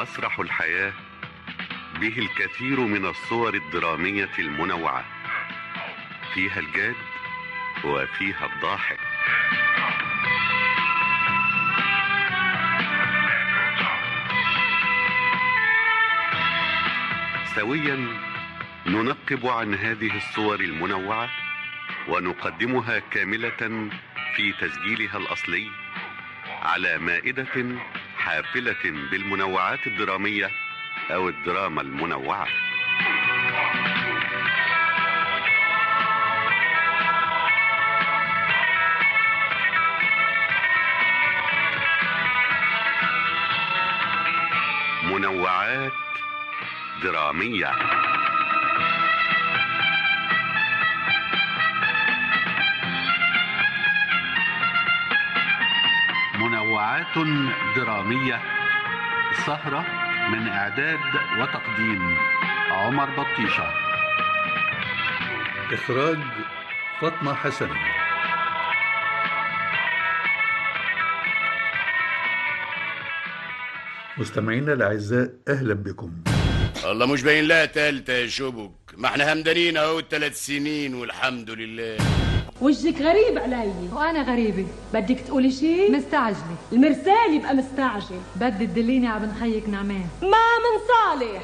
مسرح الحياة به الكثير من الصور الدرامية المنوعة فيها الجاد وفيها الضاحك سويا ننقب عن هذه الصور المنوعة ونقدمها كاملة في تسجيلها الأصلي على مائدة حافلة بالمنوعات الدرامية أو الدراما المنوعة منوعات درامية منوعات درامية سهرة من إعداد وتقديم عمر بطيشة إخراج فاطمة حسن مستمعينا الأعزاء أهلا بكم الله مش باين لها تالتة يا شبك ما احنا همدانين اهو ثلاث سنين والحمد لله وجهك غريب علي وانا غريبة بدك تقولي شيء مستعجلة المرسال يبقى مستعجل بدي تدليني على بن خيك نعمان ما من صالح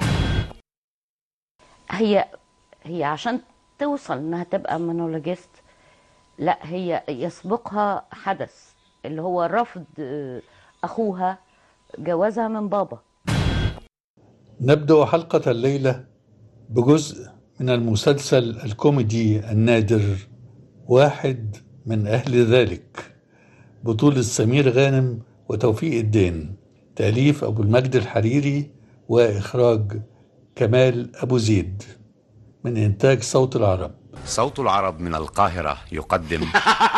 هي هي عشان توصل انها تبقى مونولوجيست لا هي يسبقها حدث اللي هو رفض آه، اخوها جوازها من بابا نبدأ حلقة الليلة بجزء من المسلسل الكوميدي النادر واحد من أهل ذلك بطولة سمير غانم وتوفيق الدين تأليف أبو المجد الحريري وإخراج كمال أبو زيد من إنتاج صوت العرب صوت العرب من القاهرة يقدم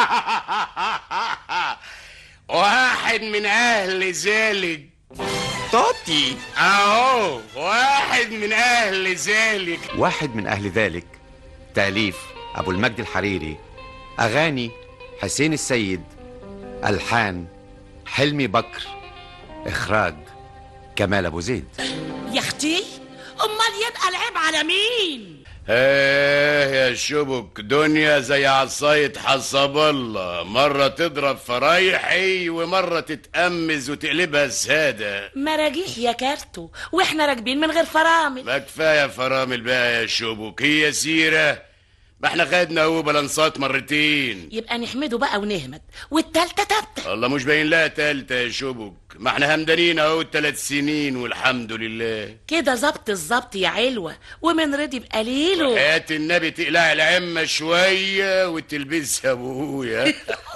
واحد من اهل ذلك توتي اهو واحد من اهل ذلك واحد من أهل ذلك تأليف أبو المجد الحريري أغاني حسين السيد ألحان حلمي بكر إخراج كمال أبو زيد يا اختي امال يبقى العيب على مين اه يا شبك دنيا زي عصاية حصب الله مرة تضرب فرايحي ومرة تتأمز وتقلبها سادة مراجيح يا كارتو واحنا راكبين من غير فرامل ما كفاية فرامل بقى يا شبك هي سيرة ما احنا خدنا هو بلانسات مرتين يبقى نحمده بقى ونهمد والتالتة تالتة الله مش باين لها تالتة يا شبك ما احنا همدانين اهو ثلاث سنين والحمد لله كده ظبط الظبط يا علوة ومن رضي بقليله حياة النبي تقلع العمة شوية وتلبسها ابويا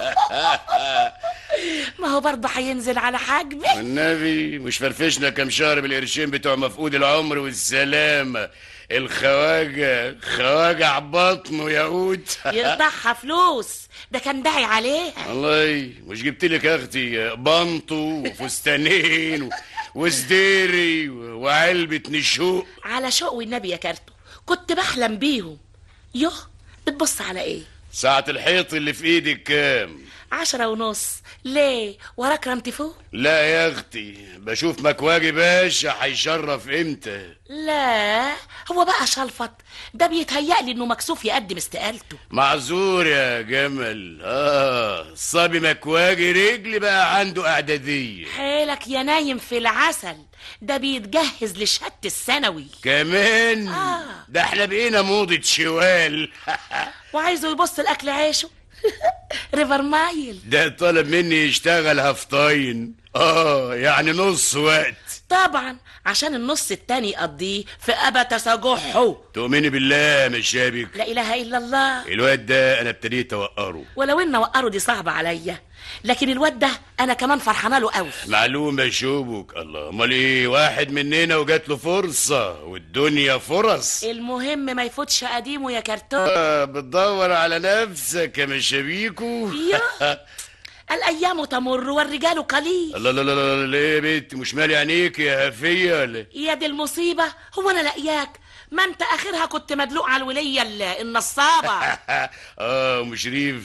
ما هو برضه هينزل على حاجبي والنبي مش فرفشنا كام شهر بالقرشين بتوع مفقود العمر والسلامة الخواجة خواجة عبطنه يا قوت يرضعها فلوس ده كان داعي عليها والله مش جبت لك يا اختي بنطو وفستانين و- وسديري و- وعلبة نشوق على شوق والنبي يا كارتو كنت بحلم بيهم يوه بتبص على ايه ساعة الحيط اللي في ايدك كام عشرة ونص ليه وراك رمتفو لا يا اختي بشوف مكواجي باشا هيشرف امتى لا هو بقى شلفط ده بيتهيألي انه مكسوف يقدم استقالته معذور يا جمل اه صبي مكواجي رجلي بقى عنده اعدادية حيلك يا نايم في العسل ده بيتجهز لشهادة الثانوي كمان آه. ده احنا بقينا موضة شوال وعايزه يبص الاكل عيشه ريفر مايل ده طلب مني يشتغل هفطاين اه يعني نص وقت طبعا عشان النص التاني يقضيه في أبا تسجحه تؤمني بالله مش شابك لا إله إلا الله الواد ده انا ابتديت اوقره ولو إن وقره دي صعبة عليا لكن الواد ده أنا كمان فرحانة له قوي معلومة شوبك الله امال ايه واحد مننا وجات له فرصة والدنيا فرص المهم ما يفوتش قديمه يا كرتون آه بتدور على نفسك يا مشابيكو يا. الأيام تمر والرجال قليل الله لا لا لا ليه يا بنت مش مالي عينيك يا هفية ولا يا دي المصيبة هو أنا لاقياك ما أنت آخرها كنت مدلوق على الولية ال- النصابة اه ام شريف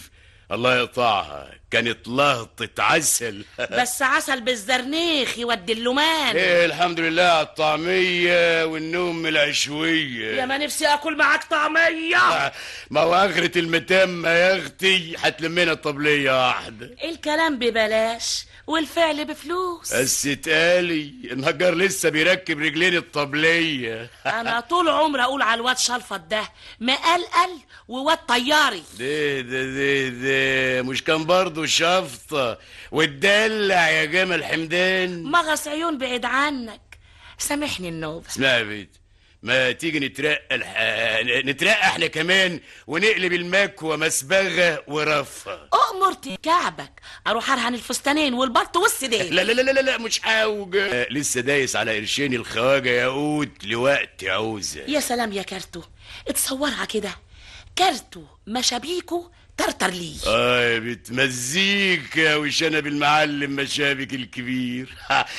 الله يقطعها كانت لهطة عسل بس عسل بالزرنيخ يودي اللومان ايه الحمد لله على الطعمية والنوم العشوية يا ما نفسي اكل معاك طعميه ما هو اخرة المتمة يا اختي هتلمينا الطبلية واحدة الكلام ببلاش والفعل بفلوس بس اتقالي النجار لسه بيركب رجلين الطبلية انا طول عمري اقول على الواد شلفط ده مقلقل وواد طياري ده ده ده ده مش كان برضه شفطة واتدلع يا جمال حمدان مغص عيون بعيد عنك سامحني النوبة اسمعي يا بيت ما تيجي نترقى الح... نترقى احنا كمان ونقلب المكوى مسبغة ورفة أؤمر كعبك أروح أرهن الفستانين والبلط والسدين لا لا لا لا لا مش حاوجة لسه دايس على قرشين الخواجة يا قوت لوقت عوزة يا سلام يا كارتو اتصورها كده كارتو مشابيكو ترتر لي اه يا بنت مزيكا وشنب المعلم مشابك الكبير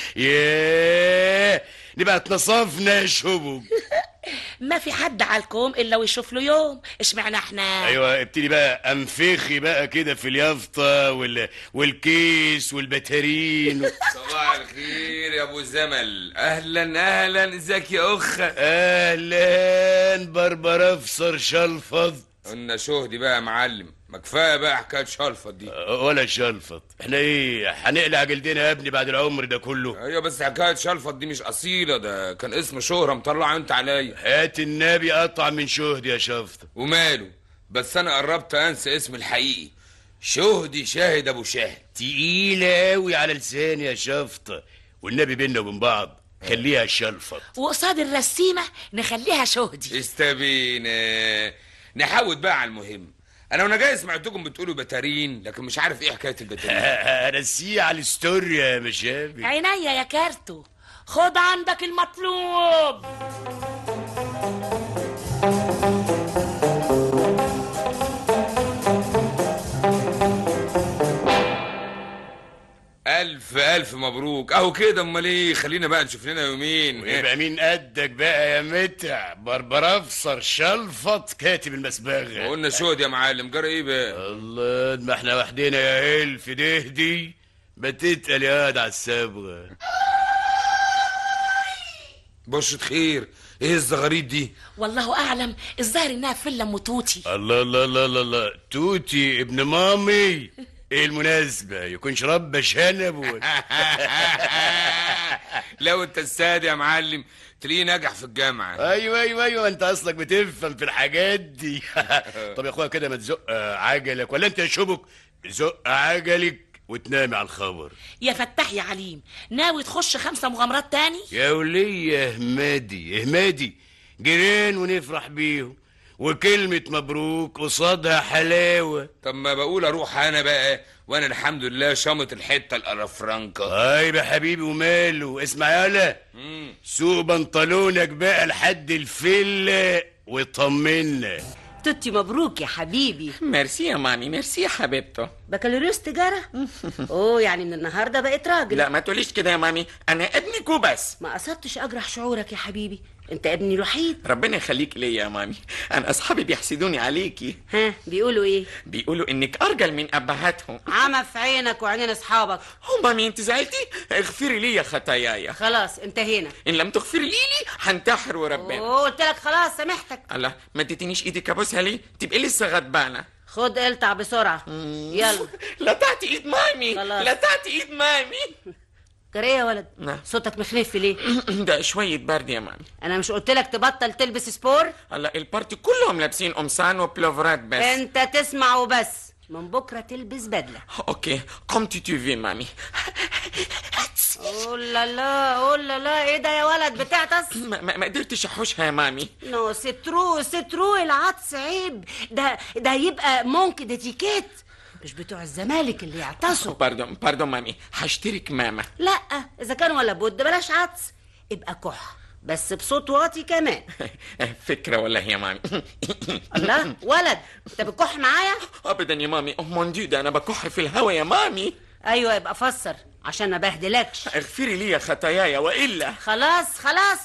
ياه نبقى اتنصفنا يا شبك ما في حد على الكوم إلا ويشوف له يوم اشمعنى احنا ايوه ابتدي بقى انفخي بقى كده في اليافطه وال... والكيس والبتارين صباح الخير يا ابو زمل اهلا اهلا ازيك يا اخ اهلا بربر افسر شلفط قلنا شهدي بقى يا معلم ما كفايه بقى حكايه شلفط دي ولا شلفط احنا ايه هنقلع جلدنا يا ابني بعد العمر ده كله ايوه بس حكايه شلفط دي مش اصيله ده كان اسم شهره مطلع انت عليا هات النبي قطع من شهدي يا شفطه وماله بس انا قربت انسى اسم الحقيقي شهدي شاهد ابو شاهد تقيلة قوي على لساني يا شفطه والنبي بينا وبين بعض خليها شلفط وقصاد الرسيمة نخليها شهدي استبينا نحاول بقى على المهم انا وانا جاي سمعتكم بتقولوا بتارين لكن مش عارف ايه حكايه البتارين رسيه على الستوري يا مشابك عينيا يا كارتو خد عندك المطلوب الف الف مبروك اهو كده امال ايه خلينا بقى نشوف لنا يومين ويبقى مين قدك بقى يا متع بربر افسر شلفط كاتب المسبغه قلنا شهد يا معلم جرى ايه بقى الله ما احنا وحدنا يا الف دهدي بتتقل يا واد على الصبغه بشرة خير ايه الزغاريد دي والله أعلم الظاهر إنها فيلا أم توتي الله الله الله الله الله توتي ابن مامي ايه المناسبة يكونش رب شنب ولا لو انت الساد يا معلم تلاقيه نجح في الجامعة ايوه ايوه ايوه انت اصلك بتفهم في الحاجات دي طب يا اخويا كده ما تزق عجلك ولا انت يا شبك زق عجلك وتنامي على الخبر يا فتاح يا عليم ناوي تخش خمسة مغامرات تاني يا ولية يا همادي يا همادي جيران ونفرح بيهم وكلمة مبروك قصادها حلاوة طب ما بقول اروح انا بقى وانا الحمد لله شامط الحتة القرفرانكة طيب يا حبيبي وماله اسمع يالا سوق بنطلونك بقى لحد الفلة وطمنا توتي مبروك يا حبيبي ميرسي يا مامي ميرسي يا حبيبته بكالوريوس تجارة اوه يعني من النهاردة بقيت راجل لا ما تقوليش كده يا مامي انا ابنك وبس ما قصدتش اجرح شعورك يا حبيبي انت ابني الوحيد ربنا يخليك ليا يا مامي انا اصحابي بيحسدوني عليكي ها بيقولوا ايه بيقولوا انك ارجل من ابهاتهم عمى في عينك وعينين اصحابك هم مامي انت زعلتي اغفري لي يا خطاياي خلاص انتهينا ان لم تغفري لي لي هنتحر وربنا اوه قلت لك خلاص سامحتك الله ما اديتنيش ايدك ابوسها ليه تبقي لسه غضبانه خد التع بسرعة يلا لطعت ايد مامي خلاص. لطعت ايد مامي جري يا ولد نعم. صوتك مخنف ليه ده شويه برد يا مامي انا مش قلت لك تبطل تلبس سبور الله البارتي كلهم لابسين قمصان وبلوفرات بس انت تسمع وبس من بكرة تلبس بدلة اوكي كوم تي تو في مامي اوه لا لا اوه لا لا ايه ده يا ولد بتعطس ما, ما ما قدرتش احوشها يا مامي نو سترو سترو العطس عيب ده ده يبقى مونك ديتيكيت مش بتوع الزمالك اللي يعطسوا باردون باردون مامي هشترك ماما لا اذا كان ولا بد بلاش عطس ابقى كح بس بصوت واطي كمان فكرة والله يا مامي الله ولد انت بتكح معايا ابدا يا مامي اوه مون ديو ده انا بكح في الهوا يا مامي ايوه يبقى فسر عشان ما بهدلكش اغفري لي يا خطاياي والا خلاص خلاص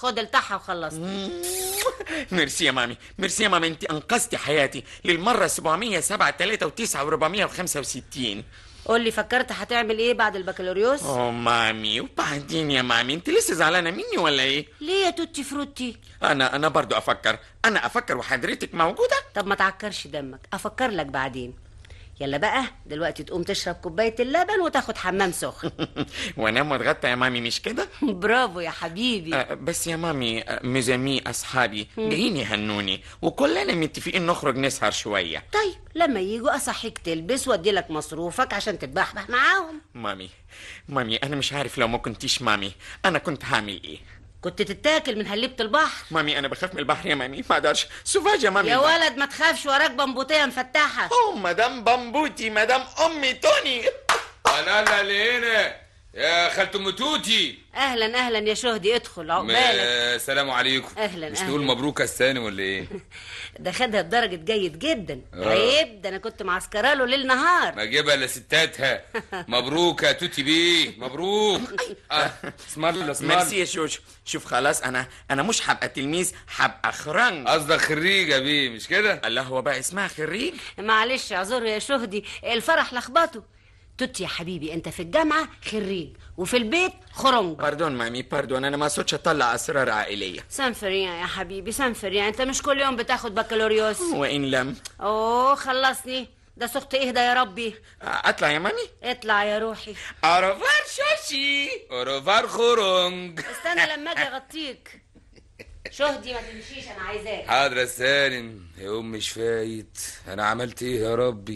خد التحة وخلصت ميرسي يا مامي ميرسي يا مامي انت انقذتي حياتي للمره 707 3 و9 و465 قول لي فكرت هتعمل ايه بعد البكالوريوس اوه مامي وبعدين يا مامي انت لسه زعلانه مني ولا ايه ليه يا توتي فروتي انا انا برضو افكر انا افكر وحضرتك موجوده طب ما تعكرش دمك افكر لك بعدين يلا بقى دلوقتي تقوم تشرب كوبايه اللبن وتاخد حمام سخن وانام واتغطى يا مامي مش كده برافو يا حبيبي آه، بس يا مامي آه، مزامي اصحابي جايين يهنوني وكلنا متفقين نخرج نسهر شويه طيب لما يجوا اصحيك تلبس وادي لك مصروفك عشان تتبحبح معاهم مامي مامي انا مش عارف لو ما كنتيش مامي انا كنت هعمل ايه كنت تتاكل من هليبه البحر مامي انا بخاف من البحر يا مامي ما اقدرش سوفاج يا مامي يا ولد ما تخافش وراك بمبوطيه مفتحه اوه مدام بامبوتي مدام امي توني لا لا اللي هنا يا خالة ام توتي اهلا اهلا يا شهدي ادخل عقبالك ما- السلام عليكم أهلاً، مش أهلاً. تقول مبروك الثاني ولا ايه ده خدها بدرجه جيد جدا آه. عيب ده انا كنت معسكره له ليل نهار ما اجيبها لستاتها مبروك يا توتي بيه مبروك آه، اسم الله اسم ميرسي الله يا شوش شوف خلاص انا انا مش هبقى تلميذ هبقى خرنج قصدك خريج يا بيه مش كده الله هو بقى اسمها خريج معلش اعذر يا شهدي الفرح لخبطه توتي يا حبيبي انت في الجامعه خريج وفي البيت خرنج باردون مامي باردون انا ما صوتش اطلع اسرار عائليه سانفريان يا حبيبي سانفريان انت مش كل يوم بتاخد بكالوريوس وان لم اوه خلصني ده سخط اهدى يا ربي اطلع يا مامي اطلع يا روحي اوروفار شوشي اوروفار خرنج استنى لما اجي اغطيك شهدي ما تمشيش انا عايزاك حاضر يا سالم يا ام مش فايت انا عملت ايه يا ربي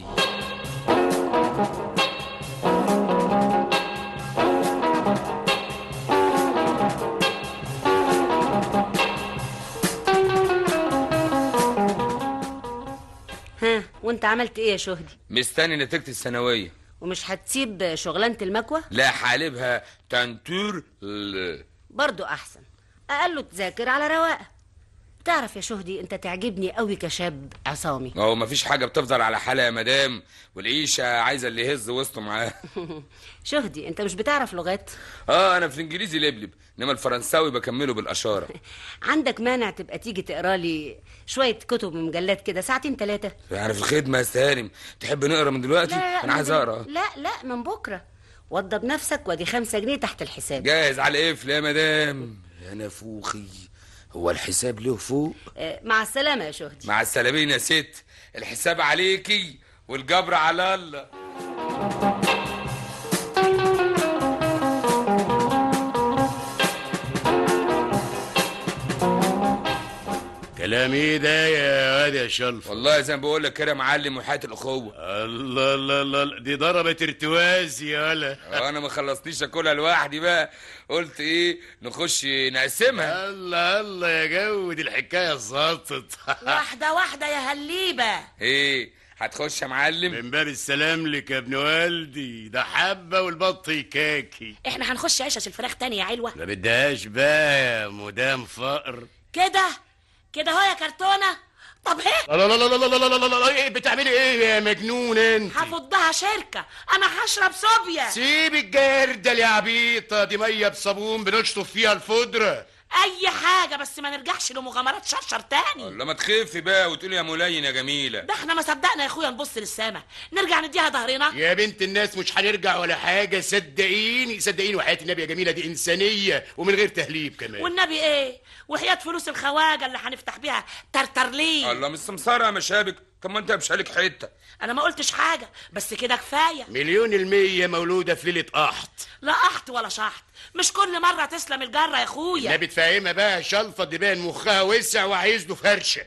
ها وانت عملت ايه يا شهدي مستني نتيجة الثانوية ومش هتسيب شغلانه المكوى لا حالبها تنتور ل- برضو احسن اقله تذاكر على رواقه تعرف يا شهدي انت تعجبني قوي كشاب عصامي ما هو مفيش حاجة بتفضل على حالها يا مدام والعيشة عايزة اللي يهز وسطه معاه شهدي انت مش بتعرف لغات اه انا في الانجليزي لبلب انما الفرنساوي بكمله بالاشارة عندك مانع تبقى تيجي تقرا لي شويه كتب ومجلات كده ساعتين ثلاثه يعني في الخدمة يا سالم تحب نقرا من دلوقتي انا عايز اقرا لا لا من بكره وضب نفسك وادي خمسة جنيه تحت الحساب جاهز على القفل يا مدام يا نفوخي هو الحساب له فوق آه، مع السلامه يا شهدي مع السلامين يا ست الحساب عليكي والجبر على الله كلام ايه ده يا واد يا شلف والله زي ما بقول لك كده يا معلم وحياة الاخوة الله الله الله دي ضربت ارتواز يا ولا وانا ما خلصتنيش اكلها لوحدي بقى قلت ايه نخش نقسمها الله الله يا جو دي الحكايه ظبطت واحدة واحدة يا هليبة ايه هتخش يا معلم من باب السلام لك يا ابن والدي ده حبه والبط يكاكي احنا هنخش عشش الفراخ تاني يا علوة ما بدهاش بقى يا مدام فقر كده كده هو يا كرتونة طب هي لا لا لا لا لا لا لا لا لا ايه بتعملي ايه يا مجنون انت هفضها شركة انا هشرب صوبيا سيب الجردل يا عبيطه دي ميه بصابون بنشطف فيها الفودره اي حاجة بس ما نرجعش لمغامرات شرشر تاني لما تخفي بقى وتقولي يا ملين يا جميلة ده احنا ما صدقنا يا اخويا نبص للسما نرجع نديها ظهرنا يا بنت الناس مش هنرجع ولا حاجه صدقيني صدقيني وحياه النبي يا جميله دي انسانيه ومن غير تهليب كمان والنبي ايه وحياة فلوس الخواجة اللي هنفتح بيها ترترلين الله مش سمسارة يا مشابك طب ما انت مش عليك حتة انا ما قلتش حاجة بس كده كفاية مليون المية مولودة في ليلة قحط لا قحط ولا شحط مش كل مرة تسلم الجرة يا اخويا ما بتفهمها بقى شلفة دي باين مخها وسع وعايز له فرشة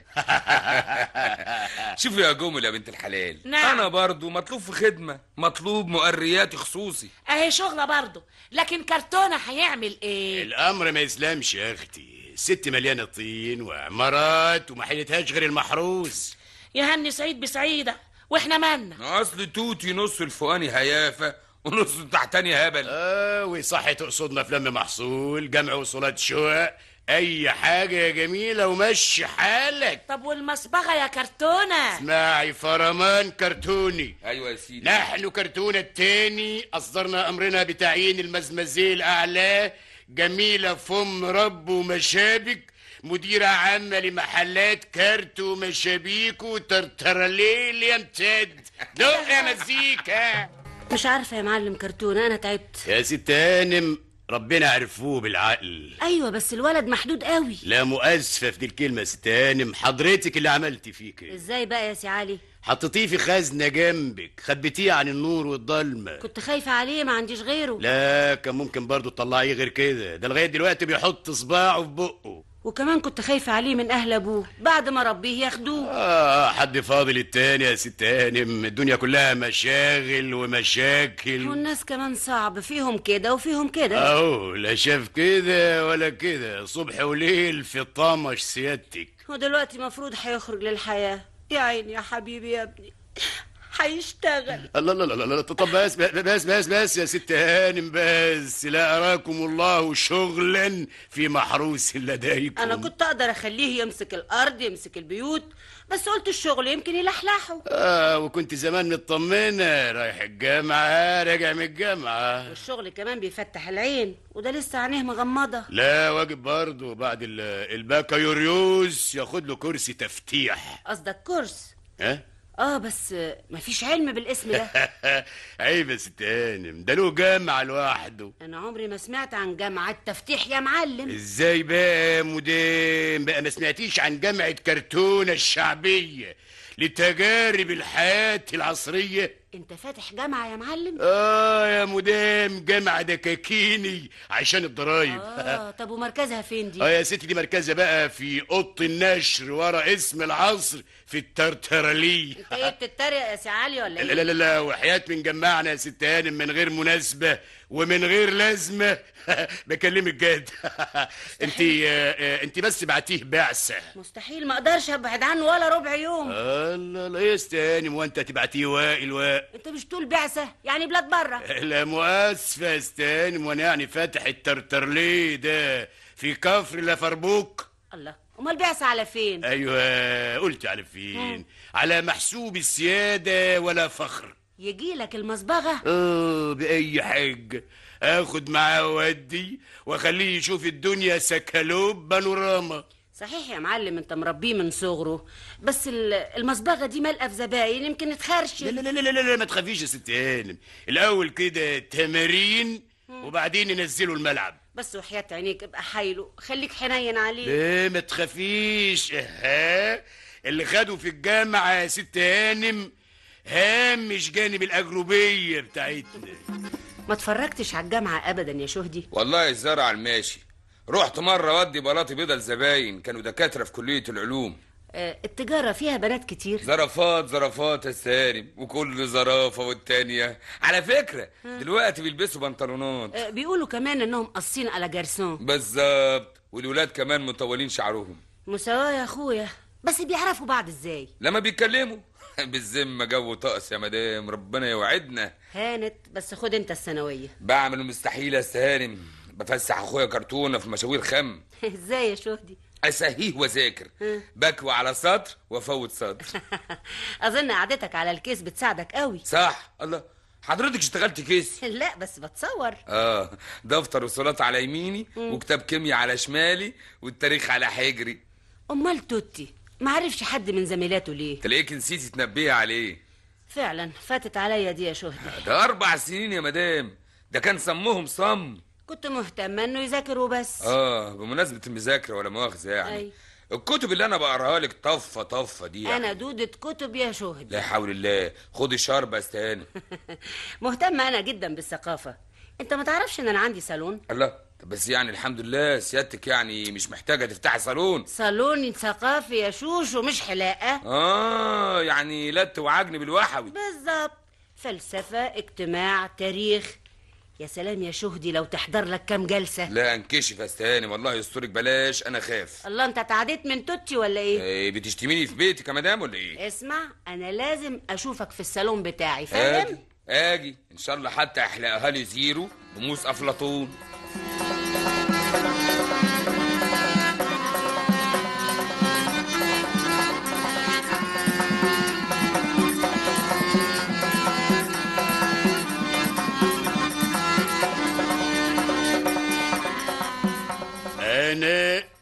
شوفي يا جمل يا بنت الحلال نعم. انا برضو مطلوب في خدمة مطلوب مؤرياتي خصوصي اهي شغلة برضه لكن كرتونة هيعمل ايه الأمر ما يسلمش يا أختي الست مليانة طين وعمارات وما حيلتهاش غير المحروس يهني سعيد بسعيدة واحنا مالنا اصل توتي نص الفوقاني هيافة ونص التحتاني هبل اه وصح تقصدنا في لم محصول جمع وصولات شقق أي حاجة يا جميلة ومشي حالك طب والمصبغة يا كرتونة اسمعي فرمان كرتوني ايوه يا سيدي نحن كرتونة التاني أصدرنا أمرنا بتعيين المزمزي الأعلى جميلة فم رب ومشابك مديرة عامة لمحلات كارت ومشابيك وترترليل يا امتد دق يا مزيكا مش عارفه يا معلم كرتون انا تعبت يا ست هانم ربنا عرفوه بالعقل ايوه بس الولد محدود قوي لا مؤسفة في دي الكلمة يا ست هانم حضرتك اللي عملتي فيه كده ازاي بقى يا سي علي حطيتيه في خزنة جنبك خبيتيه عن النور والضلمة كنت خايفه عليه ما عنديش غيره لا كان ممكن برضو تطلعيه غير كده ده لغاية دلوقتي بيحط صباعه في بقه وكمان كنت خايفه عليه من اهل ابوه بعد ما ربيه ياخدوه آه حد فاضل التاني يا ست هانم الدنيا كلها مشاغل ومشاكل والناس كمان صعب فيهم كده وفيهم كده اهو لا شاف كده ولا كده صبح وليل في طمش سيادتك ودلوقتي مفروض هيخرج للحياه يا عيني يا حبيبي يا ابني هيشتغل الله الله الله الله طب بس بس بس بس يا ست هانم بس لا اراكم الله شغلا في محروس لديكم انا كنت اقدر اخليه يمسك الارض يمسك البيوت بس قلت الشغل يمكن يلحلحه اه وكنت زمان مطمنه رايح الجامعه راجع من الجامعه والشغل كمان بيفتح العين وده لسه عينيه مغمضه لا واجب برضه بعد ال- البكالوريوس ياخد له كرسي تفتيح قصدك كورس ها اه بس مفيش علم بالاسم ده عيب يا ست هانم ده له جامعه لوحده انا عمري ما سمعت عن جامعة تفتيح يا معلم ازاي بقى يا مدام بقى ما سمعتيش عن جامعة كرتونة الشعبية لتجارب الحياة العصرية انت فاتح جامعة يا معلم اه يا مدام جامعة دكاكيني عشان الضرايب اه طب ومركزها فين دي اه يا ستي دي مركزة بقى في اوضة النشر ورا اسم العصر في الترترلي انت ايه بتتريق يا سي علي ولا لا ايه لا لا لا وحياة من جمعنا يا ست هانم من غير مناسبة ومن غير لازمة بكلمك جد انت انت بس بعتيه بعثة مستحيل ما اقدرش ابعد عنه ولا ربع يوم الله لا يا ست هانم وانت تبعتيه وائل واء انت مش تقول بعثة يعني بلاد بره لا مؤسفة يا ست هانم وانا يعني فاتح الترترليه ده في كفر لافربوك الله امال بعثة على فين ايوه قلت على فين على محسوب السيادة ولا فخر يجي لك المصبغة اه بأي حاجة اخد معاه ودي واخليه يشوف الدنيا سكالوب بانوراما صحيح يا معلم انت مربيه من صغره بس ال- المصبغة دي مالقة في زباين يمكن تخرش لا لا لا لا لا, لا ما تخافيش يا ست هانم الاول كده تمارين وبعدين ينزلوا الملعب بس وحياة عينيك ابقى حايله خليك حنين عليه ليه ما تخافيش ها اللي خدوا في الجامعة يا ست هانم هامش جانب الأجروبية بتاعتنا ما اتفرجتش على الجامعة ابدا يا شهدي والله الزرع الماشي رحت مرة ودي بلاطي بيضة لزباين كانوا دكاترة في كلية العلوم آه، التجارة فيها بنات كتير زرافات زرافات يا سالم وكل زرافة والتانية على فكرة دلوقتي بيلبسوا بنطلونات آه، بيقولوا كمان انهم قاصين على جرسون بالظبط والولاد كمان مطولين شعرهم مساواة يا اخويا بس بيعرفوا بعض ازاي لما بيتكلموا بالذمة جو طقس يا مدام ربنا يوعدنا هانت بس خد انت الثانوية بعمل المستحيل يا سالم بفسح اخويا كرتونة في مشاوير خم ازاي يا شهدي اسهيه واذاكر بكوى على سطر وافوت سطر اظن قعدتك على الكيس بتساعدك قوي صح الله حضرتك اشتغلت كيس لا بس بتصور اه دفتر وصولات على يميني وكتاب كيمياء على شمالي والتاريخ على حجري امال توتي ما عرفش حد من زميلاته ليه تلاقيك نسيتي تنبهي عليه فعلا فاتت عليا دي يا شهدي ده اربع سنين يا مدام ده كان سمهم صم كنت مهتمة انه يذاكر وبس اه بمناسبة المذاكرة ولا مؤاخذة يعني أي. الكتب اللي انا بقراها لك طفة طفة دي يعني. انا دودة كتب يا شهدي لا حول الله خدي شرب يا استهاني مهتمة انا جدا بالثقافة انت ما تعرفش ان انا عندي صالون الله طب بس يعني الحمد لله سيادتك يعني مش محتاجة تفتحي صالون صالون ثقافي يا شوش ومش حلاقة اه يعني لت وعجن بالوحوي بالظبط فلسفة اجتماع تاريخ يا سلام يا شهدي لو تحضر لك كام جلسة لا انكشف يا استهاني والله يسترك بلاش انا خاف الله انت اتعديت من توتي ولا ايه إيه بتشتميني في بيتك يا مدام ولا ايه اسمع انا لازم اشوفك في الصالون بتاعي فاهم اجي اجي ان شاء الله حتى احلقها لي زيرو بموس افلاطون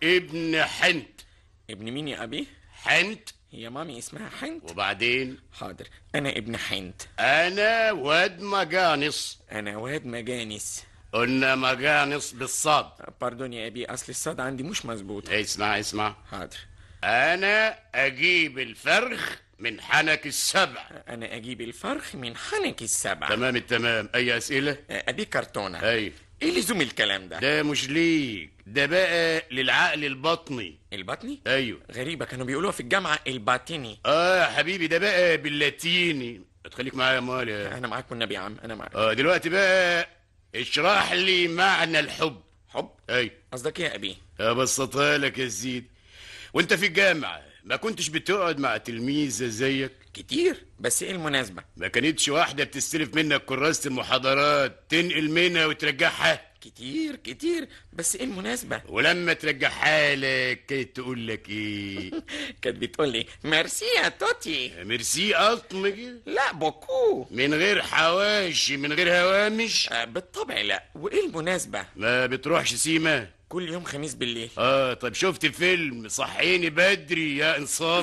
ابن حنت ابن مين يا ابي حنت هي مامي اسمها حنت وبعدين حاضر انا ابن حنت انا واد مجانس انا واد مجانس قلنا مجانس بالصاد باردون يا ابي اصل الصاد عندي مش مظبوط اسمع اسمع حاضر انا اجيب الفرخ من حنك السبع انا اجيب الفرخ من حنك السبع تمام التمام اي اسئله ابي كرتونه اي ايه لزوم الكلام ده ده مش ليك ده بقى للعقل البطني البطني ايوه غريبه كانوا بيقولوها في الجامعه الباطني اه يا حبيبي ده بقى باللاتيني تخليك معايا يا مال يا انا معاك والنبي يا عم انا معاك اه دلوقتي بقى اشرح لي معنى الحب حب اي قصدك ايه يا ابي ابسطها لك يا سيدي وانت في الجامعه ما كنتش بتقعد مع تلميذه زيك كتير بس ايه المناسبه ما كانتش واحده بتستلف منك كراسه المحاضرات تنقل منها وترجعها كتير كتير بس ايه المناسبه ولما ترجعها لك كانت تقول لك ايه كانت بتقول لي ميرسي يا توتي ميرسي قطم كده لا بوكو من غير حواشي من غير هوامش آه بالطبع لا وايه المناسبه ما بتروحش سيما كل يوم خميس بالليل اه طب شفت فيلم صحيني بدري يا انصاف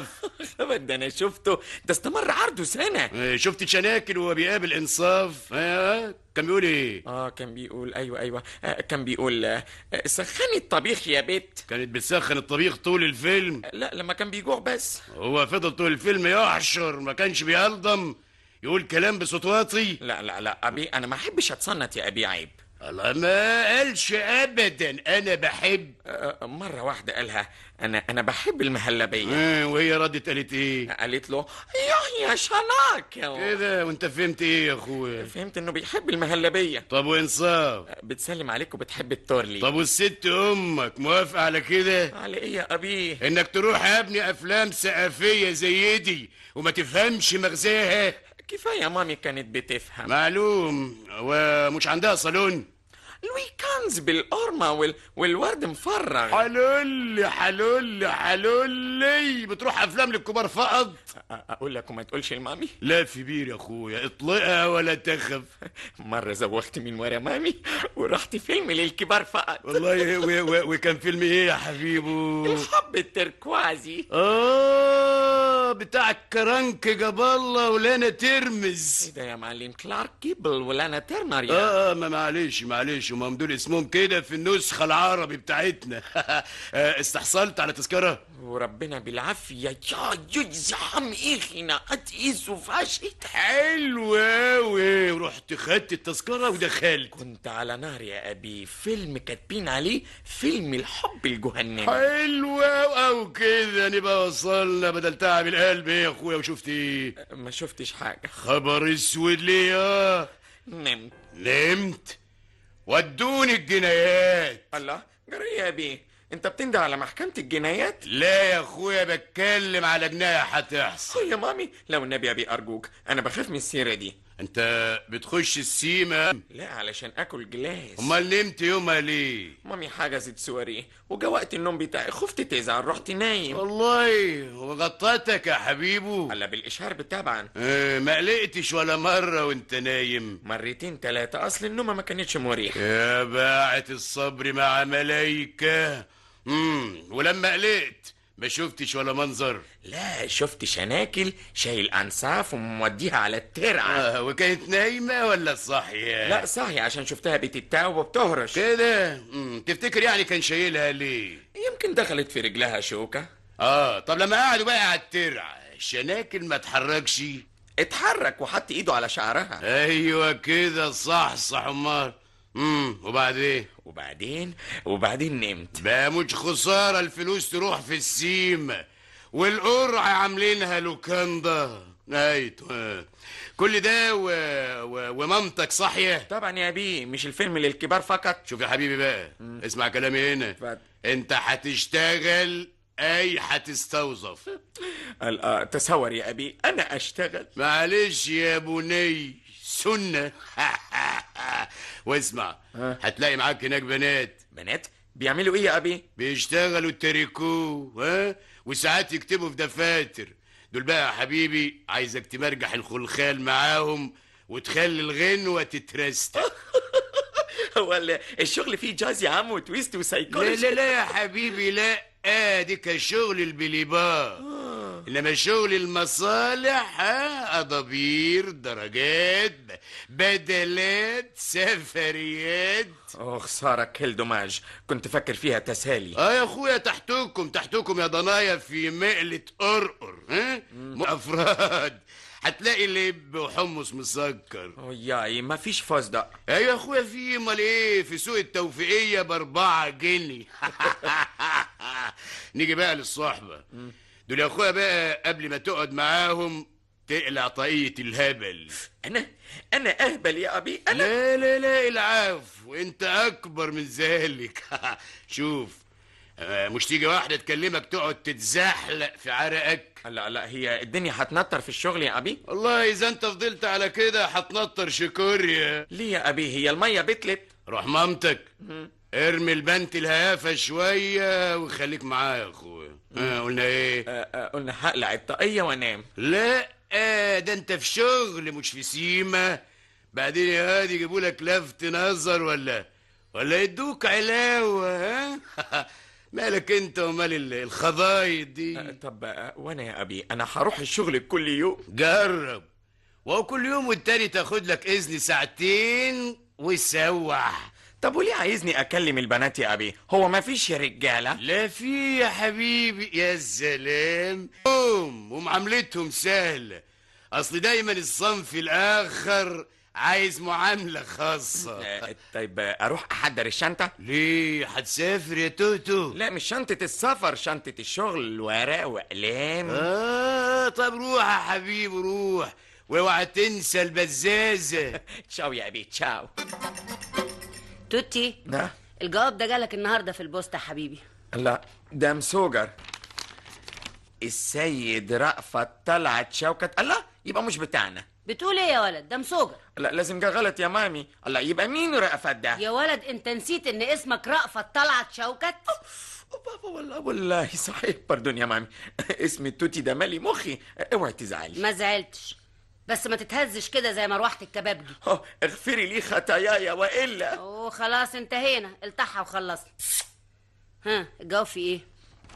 ده انا شفته ده استمر عرضه سنه آه، شفت شناكل وهو بيقابل انصاف آه كان بيقول ايه اه كان بيقول ايوه ايوه آه كان بيقول آه آه، سخني الطبيخ يا بت كانت بتسخن الطبيخ طول الفيلم لا لما كان بيجوع بس هو فضل طول الفيلم يحشر ما كانش بيلضم يقول كلام بصوت واطي لا لا لا ابي انا ما احبش اتصنت يا ابي عيب الله ما قالش ابدا انا بحب آه، آه، مره واحده قالها انا انا بحب المهلبيه آه وهي ردت قالت ايه قالت له يا يا شناك كده وانت فهمت ايه يا اخويا فهمت انه بيحب المهلبيه طب وانصاف بتسلم عليك وبتحب التورلي طب والست امك موافقه على كده على ايه يا ابي انك تروح يا ابني افلام ثقافيه زي دي وما تفهمش مغزاها كفايه مامي كانت بتفهم معلوم ومش عندها صالون الويكاندز بالقرمه وال... والورد مفرغ حلولي حلولي حلولي بتروح افلام للكبار فقط أ- اقول لك وما تقولش لمامي لا في بير يا اخويا اطلقها ولا تخف مره زوغت من ورا مامي ورحت فيلم للكبار فقط والله و- و- وكان فيلم ايه يا حبيبو الحب التركوازي اه بتاع الكرنك جاب الله ولانا ايه ترمز ده يا معلم كلارك كيبل ولانا ترنر يا اه اه ما معلش معلش هم دول اسمهم كده في النسخة العربي بتاعتنا آه، استحصلت على تذكرة وربنا بالعافيه يا يجزعم ايخنا اتقيس وفاشت حلو اوي ورحت خدت التذكرة ودخلت كنت على نار يا ابي فيلم كاتبين عليه فيلم الحب الجهنمي حلو او كده نبقى وصلنا بدل تعب القلب ايه يا اخويا وشفت ايه ما شفتش حاجه خبر اسود ليه يا نمت نمت ودوني الجنايات الله جري يا ابي انت بتنده على محكمه الجنايات لا يا اخويا بتكلم على جناية هتحصل يا مامي لو النبي ابي ارجوك انا بخاف من السيره دي انت بتخش السيما لا علشان اكل جلاس امال نمت يومها ليه مامي حجزت سواري وجا وقت النوم بتاعي خفت تزعل رحت نايم والله وغطتك يا حبيبو هلا بالاشهار طبعا اه ما قلقتش ولا مرة وانت نايم مرتين تلاتة اصل النومه ما كانتش مريحه يا باعة الصبر مع ملايكة امم ولما قلقت ما شفتش ولا منظر لا شفت شناكل شايل انساف وموديها على الترعه آه وكانت نايمة ولا صاحية لا صحي عشان شفتها بتتاوب وبتهرش كده مم. تفتكر يعني كان شايلها ليه يمكن دخلت في رجلها شوكه اه طب لما قعدوا بقى على الترع الشناكل ما اتحركش اتحرك وحط ايده على شعرها ايوه كده صح صح امال امم وبعدين وبعدين وبعدين نمت بقى مش خساره الفلوس تروح في السيمه والقرعه عاملينها لوكاندا ايوه كل ده و... و... ومامتك صاحيه طبعا يا بيه مش الفيلم للكبار فقط شوف يا حبيبي بقى اسمع كلامي هنا اتفضل. انت هتشتغل اي هتستوظف قال آه تصور يا ابي انا اشتغل معلش يا بني سنة واسمع هتلاقي معاك هناك بنات بنات بيعملوا ايه يا ابي بيشتغلوا التريكو ها وساعات يكتبوا في دفاتر دول بقى يا حبيبي عايزك تمرجح الخلخال معاهم وتخلي الغنوة تترستق هو ال- الشغل فيه جاز يا عم وتويست لا وسايكولوجي لا لا يا حبيبي لا آه دي كشغل البليبار انما شغل المصالح ها اضابير درجات بدلات سفريات اوه خسارة كل دوماج كنت فاكر فيها تسالي اه يا اخويا تحتكم تحتكم يا ضنايا في مقلة قرقر ها افراد هتلاقي لب وحمص مسكر وياي ما فيش فوزدق ايوه يا اخويا في امال ايه في سوق التوفيقيه باربعة جنيه نيجي بقى للصحبه دول يا اخويا بقى قبل ما تقعد معاهم تقلع طاقية الهبل انا انا اهبل يا ابي انا لا لا لا العفو انت اكبر من ذلك شوف آه، مش تيجي واحدة تكلمك تقعد تتزحلق في عرقك لا لا هي الدنيا هتنطر في الشغل يا ابي والله اذا انت فضلت على كده هتنطر شكوريا ليه يا ابي هي المية بتلت روح مامتك ارمي البنت الهيافة شوية وخليك معايا يا اخويا آه قلنا ايه آه، آه، قلنا هقلع الطاقية وانام لا آه ده انت في شغل مش في سيما بعدين يا هادي يجيبوا لك لفت نظر ولا ولا يدوك علاوة ها مالك انت ومال ال- الخضايط دي آه، طب آه، وانا يا ابي انا هروح الشغل كل يوم جرب وهو كل يوم والتاني تاخد لك اذن ساعتين وسوح طب وليه عايزني اكلم البنات يا ابي هو ما فيش يا رجاله لا في يا حبيبي يا سلام هم ومعاملتهم سهلة أصل دايما الصنف الآخر عايز معاملة خاصة آه، طيب آه، اروح احضر الشنطه ليه هتسافر يا توتو لا مش شنطه السفر شنطه الشغل ورق واقلام آه طب روح يا حبيبي روح واوعى تنسى البزازة تشاو يا ابي تشاو توتي ده الجواب ده جالك النهارده في البوسطة يا حبيبي لا ده مسوجر السيد رأفت طلعت شوكت الله يبقى مش بتاعنا بتقول ايه يا ولد ده مسوجر لا لازم جه غلط يا مامي الله يبقى مين رأفت ده يا ولد انت نسيت ان اسمك رأفت طلعت شوكت بابا والله والله صحيح باردون يا مامي اسم التوتي ده مالي مخي اوعي تزعلي ما زعلتش بس ما تتهزش كده زي مروحة الكبابجي أوه، اغفري لي خطاياي والا اوه خلاص انتهينا التحها وخلصنا ها الجواب في ايه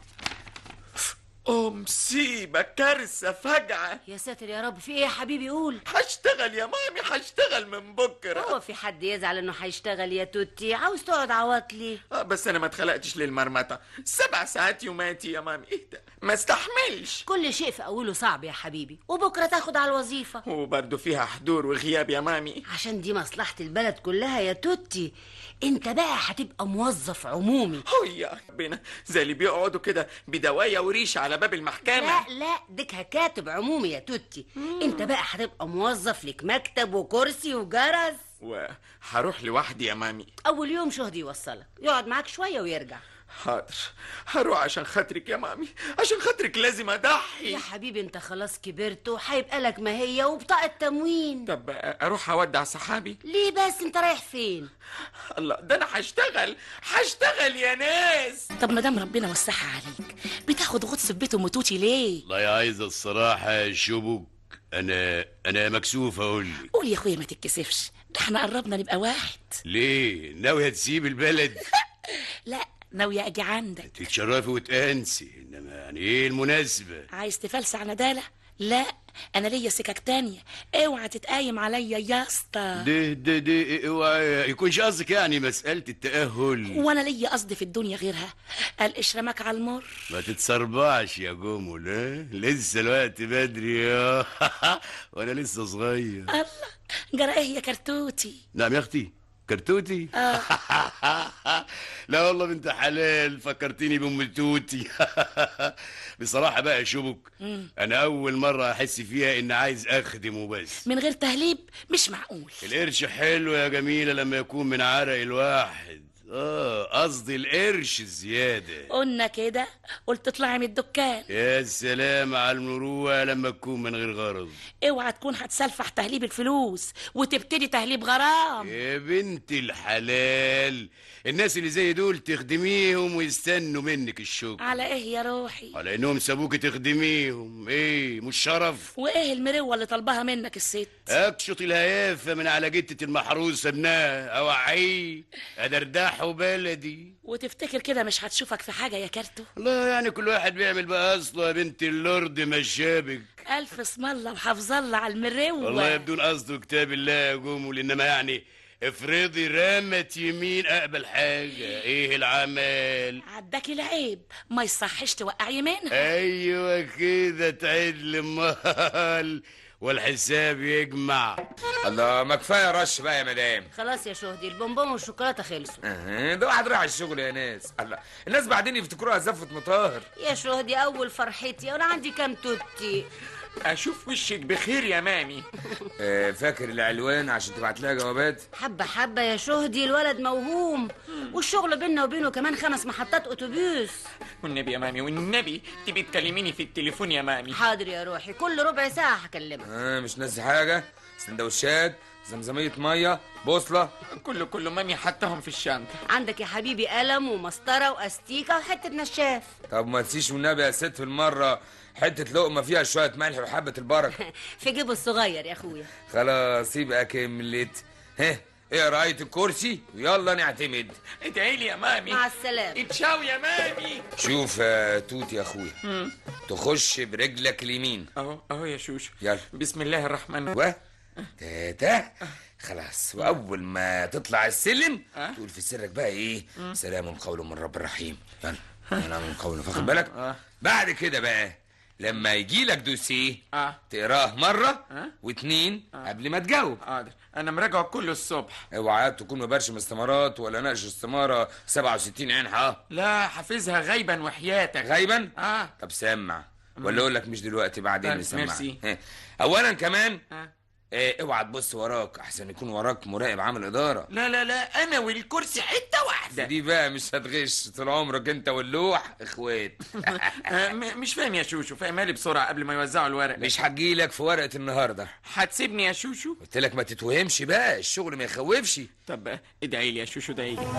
أوه مصيبة كارثة فجعة يا ساتر يا رب في ايه يا حبيبي قول هشتغل يا مامي هشتغل من بكرة هو في حد يزعل انه هيشتغل يا توتي عاوز تقعد عواط ليه آه بس أنا ما اتخلقتش للمرمطة سبع ساعات يوماتي يا مامي إيه ده ما استحملش كل شيء في اوله صعب يا حبيبي وبكره تاخد على الوظيفه وبرضه فيها حضور وغياب يا مامي عشان دي مصلحه البلد كلها يا توتي انت بقى هتبقى موظف عمومي هو يا ربنا زي اللي بيقعدوا كده بدوايا وريش على باب المحكمة لا لا ديك كاتب عمومي يا توتي انت بقى هتبقى موظف لك مكتب وكرسي وجرس وهروح لوحدي يا مامي اول يوم شهدي يوصلك يقعد معاك شويه ويرجع حاضر هروح عشان خاطرك يا مامي عشان خاطرك لازم اضحي يا حبيبي انت خلاص كبرت وهيبقى لك ما هي وبطاقه تموين طب اروح اودع صحابي ليه بس انت رايح فين الله ده انا هشتغل هشتغل يا ناس طب ما دام ربنا وسعها عليك بتاخد غطس في بيت ام توتي ليه والله يا عايز الصراحة يا شبك أنا أنا مكسوف أقول لك قول يا اخويا ما تتكسفش ده احنا قربنا نبقى واحد ليه ناوية تسيب البلد لا ناوية اجي عندك تتشرفي وتأنسي إنما يعني إيه المناسبة عايز تفلسع ندالة لا انا ليا سكك تانية اوعى تتقايم عليا يا اسطى ده ده ده اوعى يكونش قصدك يعني مسألة التأهل وانا ليا قصد في الدنيا غيرها القشرة ماك على المر ما تتسربعش يا جمل ها لسه الوقت بدري يا وانا لسه صغير الله جرى ايه يا كرتوتي نعم يا اختي كرتوتي آه. لا والله بنت حلال فكرتيني بام توتي بصراحة بقى يا شبك مم. انا اول مرة احس فيها ان عايز اخدم وبس من غير تهليب مش معقول القرش حلو يا جميلة لما يكون من عرق الواحد اه قصدي القرش الزيادة قلنا كده قلت اطلعي من الدكان يا سلام على المروءة لما تكون من غير غرض اوعى تكون هتسلفح تهليب الفلوس وتبتدي تهليب غرام يا بنت الحلال الناس اللي زي دول تخدميهم ويستنوا منك الشكر على ايه يا روحي على انهم سابوك تخدميهم ايه مش شرف وايه المروه اللي طالباها منك الست اكشط الهيافة من على جتة المحروسة ابنها اوعيه ادردحه بلدي وتفتكر كده مش هتشوفك في حاجه يا كارتو والله يعني كل واحد بيعمل بقى اصله يا بنت اللورد مشابك الف اسم الله وحفظ الله على المروه والله بدون قصده كتاب الله يا جمل انما يعني افرضي رمت يمين اقبل حاجة ايه العمل عداك العيب ما يصحش توقعي منها ايوه كده تعدل مال والحساب يجمع الله ما كفايه رش بقى يا مدام خلاص يا شهدي البونبون والشوكولاته خلصوا أه، ده واحد رايح الشغل يا ناس الله الناس بعدين يفتكروها زفة مطهر يا شهدي اول فرحتي وانا عندي كام توتي اشوف وشك بخير يا مامي آه، فاكر العلوان عشان تبعت لها جوابات حبة حبة يا شهدي الولد موهوم والشغل بينا وبينه كمان خمس محطات اتوبيس والنبي يا مامي والنبي تبي تكلميني في التليفون يا مامي حاضر يا روحي كل ربع ساعة هكلمك اه مش ناسي حاجه سندوتشات زمزميه ميه بوصله كله كله مامي حطهم في الشنطه عندك يا حبيبي قلم ومسطرة واستيكة وحتة نشاف طب ما تنسيش والنبي يا ست في المره حته لقمه فيها شويه ملح وحبه البركه في جيبه الصغير يا اخويا خلاص يبقى كملت ها ايه رايه الكرسي ويلا نعتمد ادعي لي يا مامي مع السلامة اتشاو يا مامي شوف يا توت يا اخويا تخش برجلك اليمين اهو اهو يا شوشو يلا بسم الله الرحمن و تاتا خلاص واول ما تطلع السلم أه؟ تقول في سرك بقى ايه سلام قول من رب رحيم يلا سلام قول فاخد بالك أه. بعد كده بقى لما يجي لك دوسيه اه تقراه مره أه؟ واتنين قبل ما تجاوب حاضر انا مراجعه كله الصبح اوعى تكون مبرشم استمارات ولا ناقش استماره 67 عين حا لا حافظها غيبا وحياتك غيبا اه طب سمع ولا اقول لك مش دلوقتي بعدين طيب، نسمع ميرسي. ها. اولا كمان آه. إيه اوعى تبص وراك احسن يكون وراك مراقب عامل اداره لا لا لا انا والكرسي حته واحده دي بقى مش هتغش طول عمرك انت واللوح اخوات آه، م- مش فاهم يا شوشو فاهمها لي بسرعه قبل ما يوزعوا الورق مش هجيلك في ورقه النهارده هتسيبني يا شوشو قلت لك ما تتوهمش بقى الشغل ما يخوفش طب آه، ادعي لي يا شوشو ادعي لي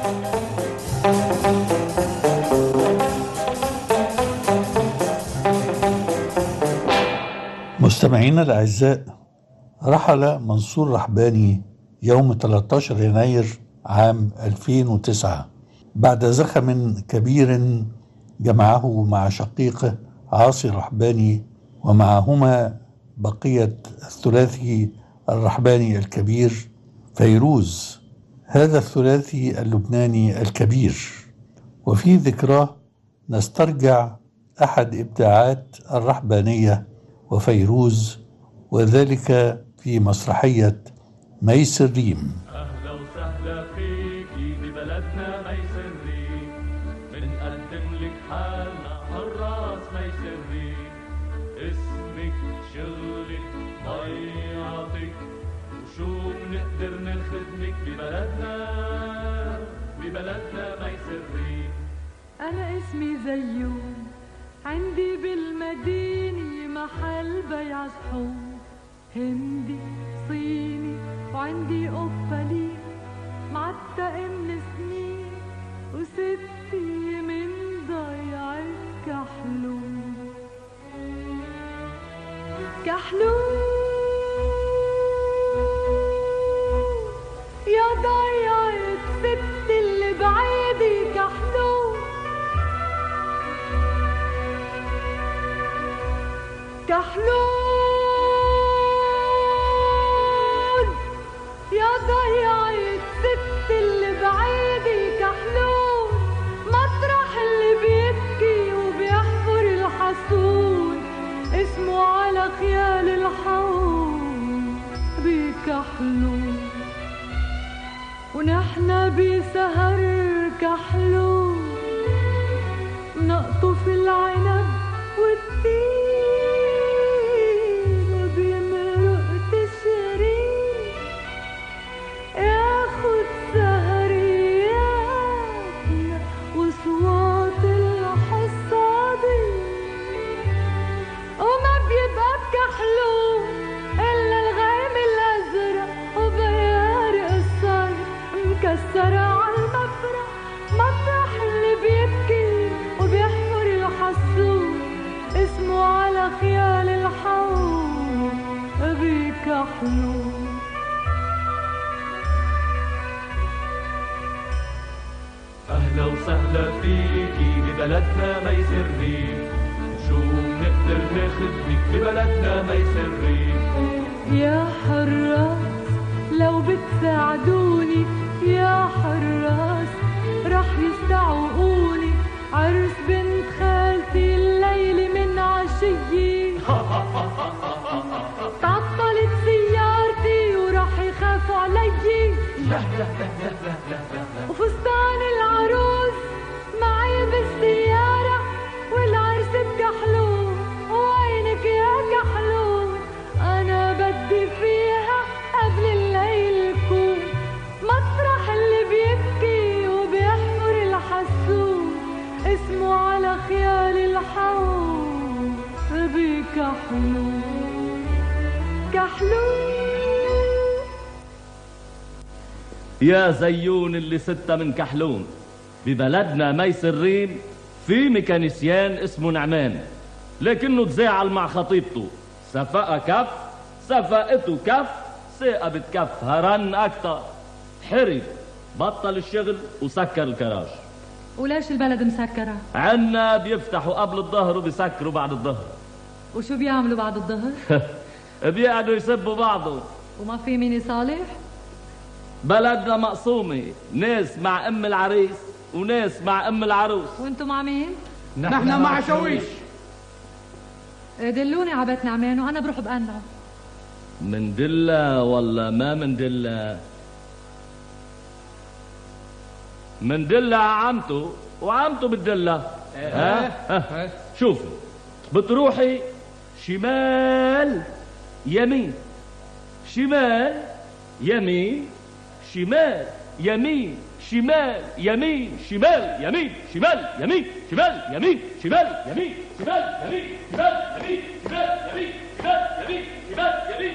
مستمعينا الأعزاء رحل منصور رحباني يوم 13 يناير عام 2009 بعد زخم كبير جمعه مع شقيقه عاصي رحباني ومعهما بقية الثلاثي الرحباني الكبير فيروز هذا الثلاثي اللبناني الكبير وفي ذكراه نسترجع أحد إبداعات الرحبانية وفيروز وذلك في مسرحية ميس الريم أهلا وسهلا فيكي ببلدنا ميسر ريم بنقدم لك حالنا حراس ميسر ريم اسمك شغلك ضيعتك وشو بنقدر نخدمك ببلدنا ببلدنا ميسر ريم أنا اسمي زيون عندي بالمدينة محل بيع صحون هندي صيني وعندي قفلي معتقة من سنين وستي من ضيعة كحلون كحلون يا ضيعة ستي اللي بعيدي كحلون كحلون يا ضيعة ست اللي بعيدي كحلون مطرح اللي بيبكي وبيحفر الحصون اسمه على خيال الحوم بكحلون ونحن بسهر كحلون نقطف العنب والتين وبمرق تشرين ياخد سهري يا أهلا وسهلا فيكي ببلدنا ما يسري شو بنقدر نخدمك ببلدنا ما يسري يا حراس لو بتساعدوني يا حراس رح يستعوقوني عرس بنت خالتي الليلة من عشية تعطلت سيارتي ورح يخافوا علي لا لا لا لا لا لا لا وفستان العروس معي بالسيارة والعرس بكحلون وعينك يا كحلون أنا بدي فيها قبل الليل يكون مسرح اللي بيبكي وبيحفر الحسون اسمه على خيال الحوم بكحلون كحلون يا زيون اللي ستة من كحلون ببلدنا ميسرين في ميكانيسيان اسمه نعمان لكنه تزاعل مع خطيبته سفقها كف سفقته كف ثاقبت كف هرن أكتر حرف بطل الشغل وسكر الكراج وليش البلد مسكرة؟ عنا بيفتحوا قبل الظهر وبيسكروا بعد الظهر وشو بيعملوا بعد الظهر؟ بيقعدوا يسبوا بعضهم وما في مين يصالح؟ بلدنا مقسومة ناس مع أم العريس وناس مع أم العروس وانتم مع مين؟ نحن مع شويش دلوني على بيت نعمان وانا بروح بقنعه من دلة ولا ما من دلة من دلة عمته وعمته بالدلة ها؟ ها؟ شوفي بتروحي شمال يمين شمال يمين شمال يمين شمال يمين شمال يمين شمال يمين شمال يمين شمال يمين شمال يمين شمال يمين شمال يمين شمال يمين شمال يمين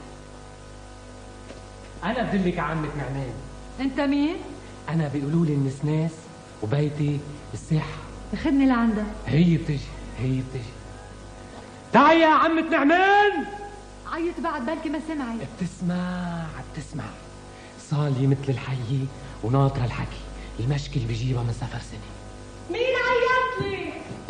أنا بدلك عمة نعمان انت مين؟ أنا بيقولوا لي النسناس وبيتي بالساحة خدني لعندها هي بتجي هي بتجي تعي يا عمة نعمان عيط بعد بلكي ما سمعي بتسمع بتسمع صالي مثل الحية وناطرة الحكي المشكل بيجيبها من سفر سنة مين عيط لي؟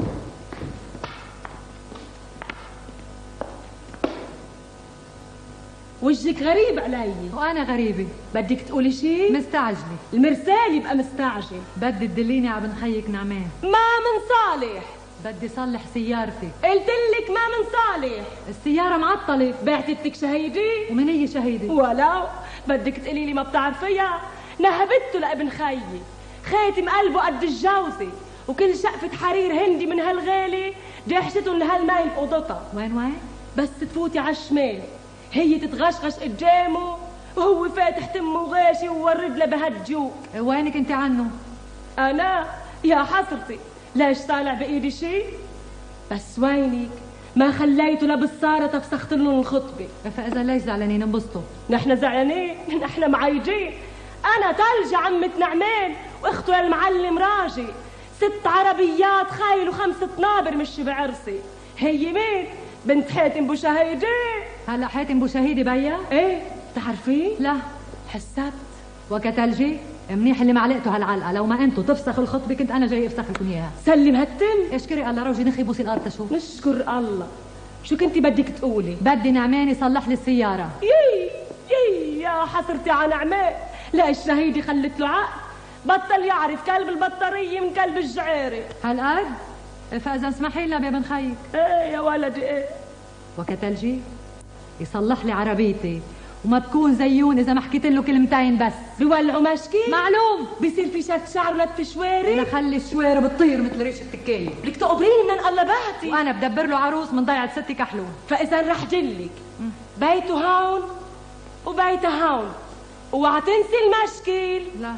وجهك غريب علي وانا غريبة بدك تقولي شيء؟ مستعجلة المرسال يبقى مستعجل بدي تدليني على بن خيك نعمان ما من صالح بدي صلح سيارتي قلت لك ما من صالح السيارة معطلة بعتتك شهيدي ومن هي شهيدة ولو بدك تقولي لي ما بتعرفيها نهبته لابن خيي خاتم قلبه قد الجوزة وكل شقفة حرير هندي من هالغالي جحشتهم لهالماي بأوضتها وين وين؟ بس تفوتي على الشمال هي تتغشغش قدامه وهو فاتح تمه وغاشي وورد له بهالجوق وينك انت عنه؟ انا يا حسرتي ليش طالع بايدي شيء بس وينك ما خليته لبصارة تفسخت لهم الخطبة فإذا ليش زعلانين انبسطوا نحن زعلانين نحن معيجين أنا تلج عمة نعمان وأخته المعلم راجي ست عربيات خايل وخمسة نابر مش بعرسي هي مين؟ بنت حاتم بوشهيدي هلا حاتم بوشهيدي بيا؟ ايه بتعرفيه؟ لا حسبت وكتلجي منيح اللي معلقته هالعلقه لو ما انتوا تفسخوا الخطبه كنت انا جاي افسخ لكم اياها سلم هالتم اشكري الله روجي نخي بوسي الارض تشوف نشكر الله شو كنتي بدك تقولي بدي نعمان يصلح لي السياره يي يي يا حسرتي على نعمان لا الشهيدي خلت له عقل بطل يعرف كلب البطارية من كلب الجعيرة هالقد فاذا اسمحي لنا يا بن خيك ايه يا ولدي ايه وكتلجي يصلح لي عربيتي وما بكون زيون اذا ما حكيت له كلمتين بس بيولعوا مشكي معلوم بيصير في شد شعر ولد شواري انا خلي الشوارع بتطير مثل ريش التكايه بدك تقبريني من انقلباتي وانا بدبر له عروس من ضيعه ستي كحلون فاذا رح جلك بيته هون وبيته هون اوعى تنسي المشكل لا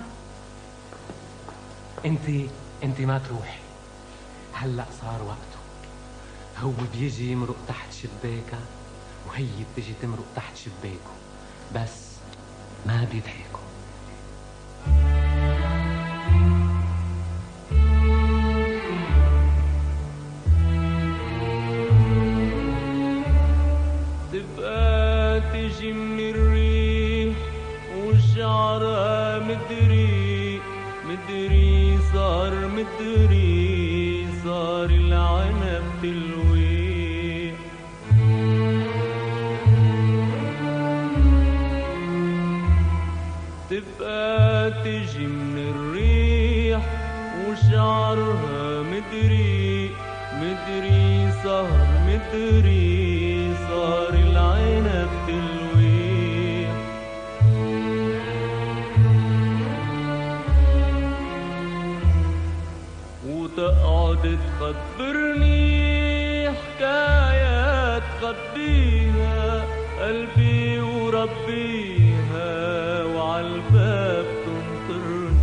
انت انت ما تروحي هلا صار وقته هو بيجي يمرق تحت شباكها وهي بتجي تمرق تحت شباكه بس ما بيضحكوا تبقى تجي من الريح وشعرها مدري مدري صار مدري صار العنب تلوي تبقى تجي من الريح وشعرها مدري مدري صار مدري صار العنب تلوي وتقعد تخبرني حكايات خبيها قلبي وربيها وعالباب تنطرني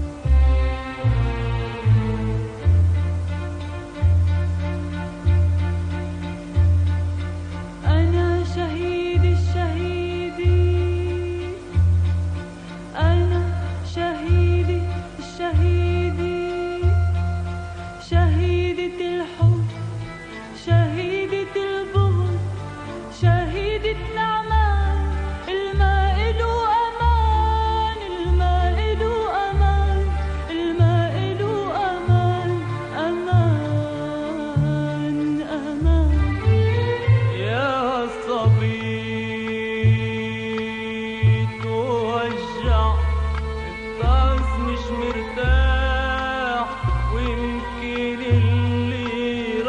أنا شهيد الشهيدي أنا شهيدي الشهيدي شهيدة الحب شهيدة البغض شهيدة نعمان الماء له أمان الماء له أمان الماء له أمان أمان أمان يا صبي توجع الطاس مش مرتاح ويمكن اللي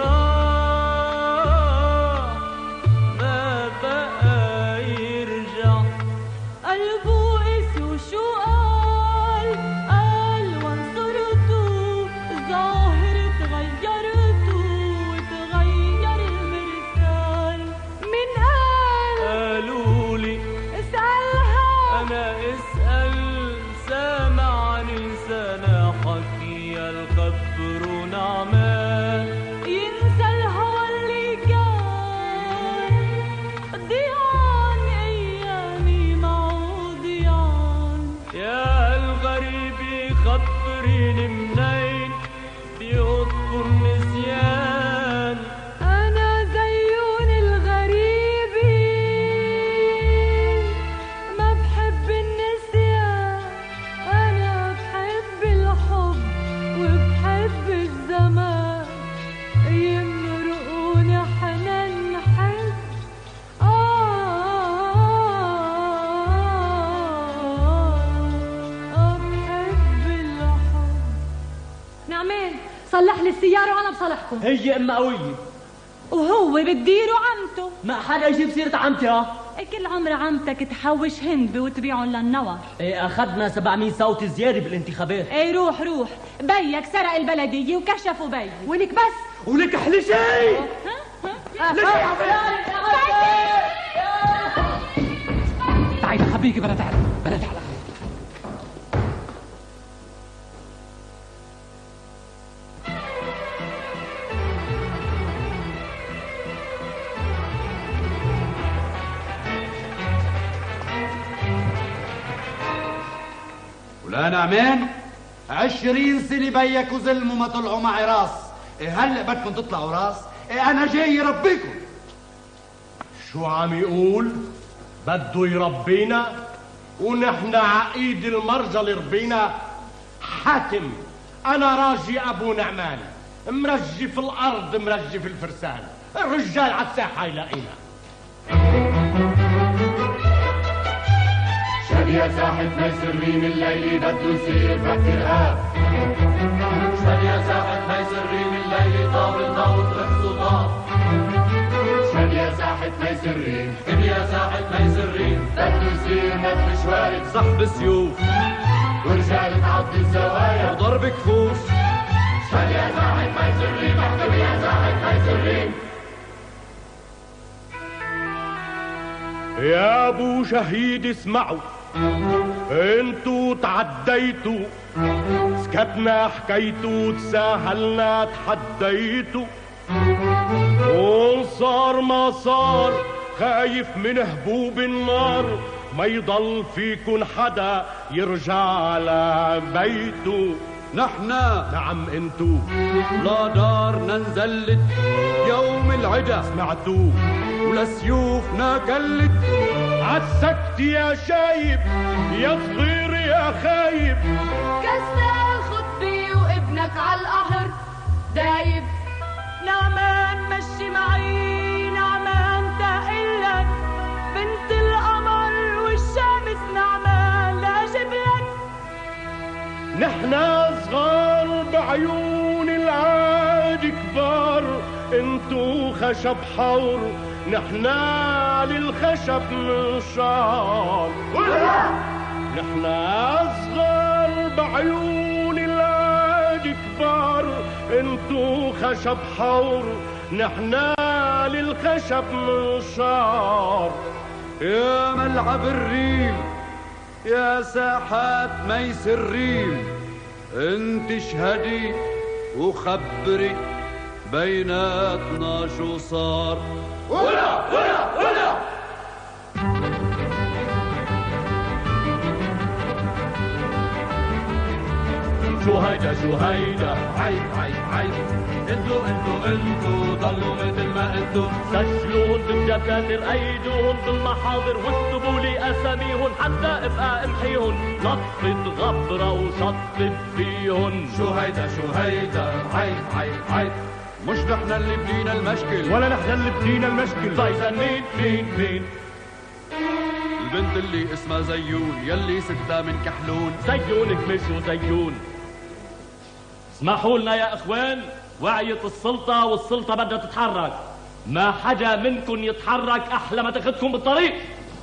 راح ما بقى يرجع قلبه قسي وشو قال قال وانصرته ظاهر تغيرته وتغير المرسال من قال قالوا لي اسألها أنا اسأل سامع لسانا حكي الخبر نعمان ينسى الهوى اللي كان ضيعان ايامي معه ضيعان يا الغريب خبريني منين بيطفر نسيان أنا زيون الغريبين ما بحب النسيان أنا بحب الحب وبحب الزمان يمرقوني حنان حب آه بحب الحب نعمان صلح لي السيارة وأنا بصالحكم هي ام قوية وهو بديره عمته ما حدا يجيب سيرة عمتي ها كل عمر عمتك تحوش هند وتبيعهم للنور ايه اخذنا 700 صوت زيادة بالانتخابات اي روح روح بيك سرق البلدية وكشفوا بي ولك بس ولك احلى شيء تعالي خبيكي بلا تعرف بلا تعرف ولا نعمان عشرين سنة بيك وزلموا ما طلعوا معي راس إيه هلا بدكم تطلعوا راس إيه أنا جاي يربيكم شو عم يقول بده يربينا ونحن عقيد المرجل ربينا حاتم انا راجي ابو نعمان مرجي في الارض مرجي في الفرسان الرجال على الساحه يلاقينا شادية ساحة ميسر ريم الليل بده يصير بحث رهاب شادية ساحة ميسر ريم الليل طاب الموت رخص طاف شادية ساحة ميسر ريم شادية ساحة ميسر ريم بده يصير نفخ شوارد سحب سيوف ورجال تعض الزوايا وضرب كفوف شادية ساحة ميسر ريم احكم يا ساحة ميسر ريم يا ابو شهيد اسمعوا انتوا تعديتوا سكتنا حكيتوا تساهلنا تحديتوا وصار ما صار خايف من هبوب النار ما يضل فيكن حدا يرجع على بيته نحن نعم انتو لا دارنا نزلت يوم العدا سمعتوا ولسيوفنا كلت عالسكت يا شايب يا صغير يا خايب كسر منك على القهر دايب نعمان مشي معي نعمان تقلك بنت القمر والشمس نعمان لا اجيب لك نحنا صغار بعيون العاد كبار انتو خشب حور نحنا للخشب نشار نحنا صغار بعيون العاد كبار انتو خشب حور نحنا للخشب نشار يا ملعب الريم يا ساحات ميس الريم انت اشهدي وخبري بيناتنا شو صار ولا ولا ولا شو هيدا شو هيدا عيب عيب عيب انتو انتو انتو ضلوا مثل ما انتو سجلوهن بالدفاتر ايدوهن بالمحاضر واكتبوا لي اساميهن حتى ابقى امحيهن لطفة غبرة وشطفة فيهن شو هيدا شو هيدا عيب عيب عيب مش نحن اللي بدينا المشكل ولا نحن اللي بدينا المشكل فايزة مين مين مين البنت اللي اسمها زيون يلي ستها من كحلون زيونك مش وزيون اسمحوا لنا يا اخوان وعيت السلطة والسلطة بدها تتحرك ما حدا منكم يتحرك احلى ما تاخدكم بالطريق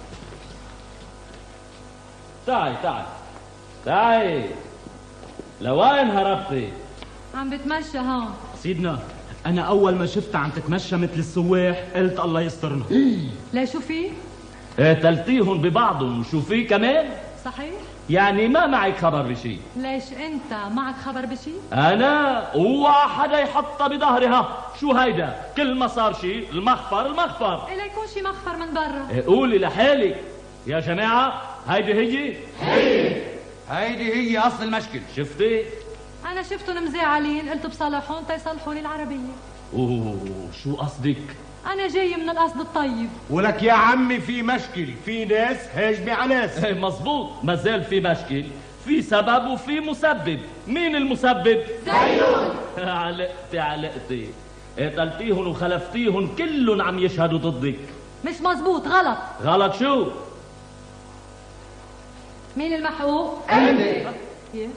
تعي تعي تعي لوين هربتي عم بتمشى هون سيدنا انا اول ما شفتها عم تتمشى مثل السواح قلت الله يسترنا لا شو في قتلتيهم ببعضهم وشو في كمان صحيح يعني ما معك خبر بشي ليش انت معك خبر بشي انا اوعى حدا يحطها بظهرها شو هيدا كل ما صار شي المخفر المخفر إلا يكون شي مخفر من برا قولي لحالك يا جماعة هيدي هي هي هيدي هي اصل المشكل شفتي انا شفتهم مزعلين قلت بصالحهم تيصلحوا لي العربيه اوه شو قصدك انا جاي من القصد الطيب ولك يا عمي في مشكلة في ناس هاجمة على ناس ايه مزبوط ما زال في مشكل في سبب وفي مسبب مين المسبب زيون علقتي علقتي قتلتيهم وخلفتيهم كلهم عم يشهدوا ضدك مش مزبوط غلط غلط شو مين المحقوق انت يه.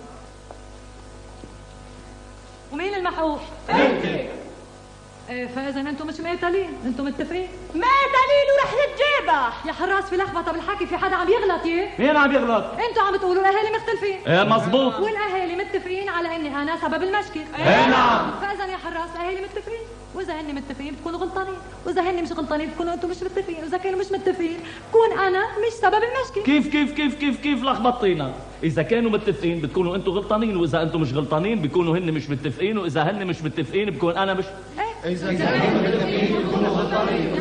ومين المحقوق انت ايه فاذا انتم مش مقتلين انتم متفقين مقتلين ورح نتجابح يا حراس في لخبطه بالحكي في حدا عم يغلط يه مين عم يغلط انتوا عم بتقولوا الاهالي مختلفين ايه مزبوط والاهالي متفقين على اني انا سبب المشكل ايه نعم فاذا يا حراس الاهالي متفقين واذا هن متفقين بتكونوا غلطانين واذا هن مش غلطانين بتكونوا انتم مش متفقين واذا كانوا مش متفقين بكون انا مش سبب المشكل كيف كيف كيف كيف كيف لخبطينا اذا كانوا متفقين بتكونوا انتم غلطانين واذا انتم مش غلطانين بيكونوا هن مش متفقين واذا هن مش متفقين بكون انا مش اذا كانوا متفقين بيكونوا غلطانين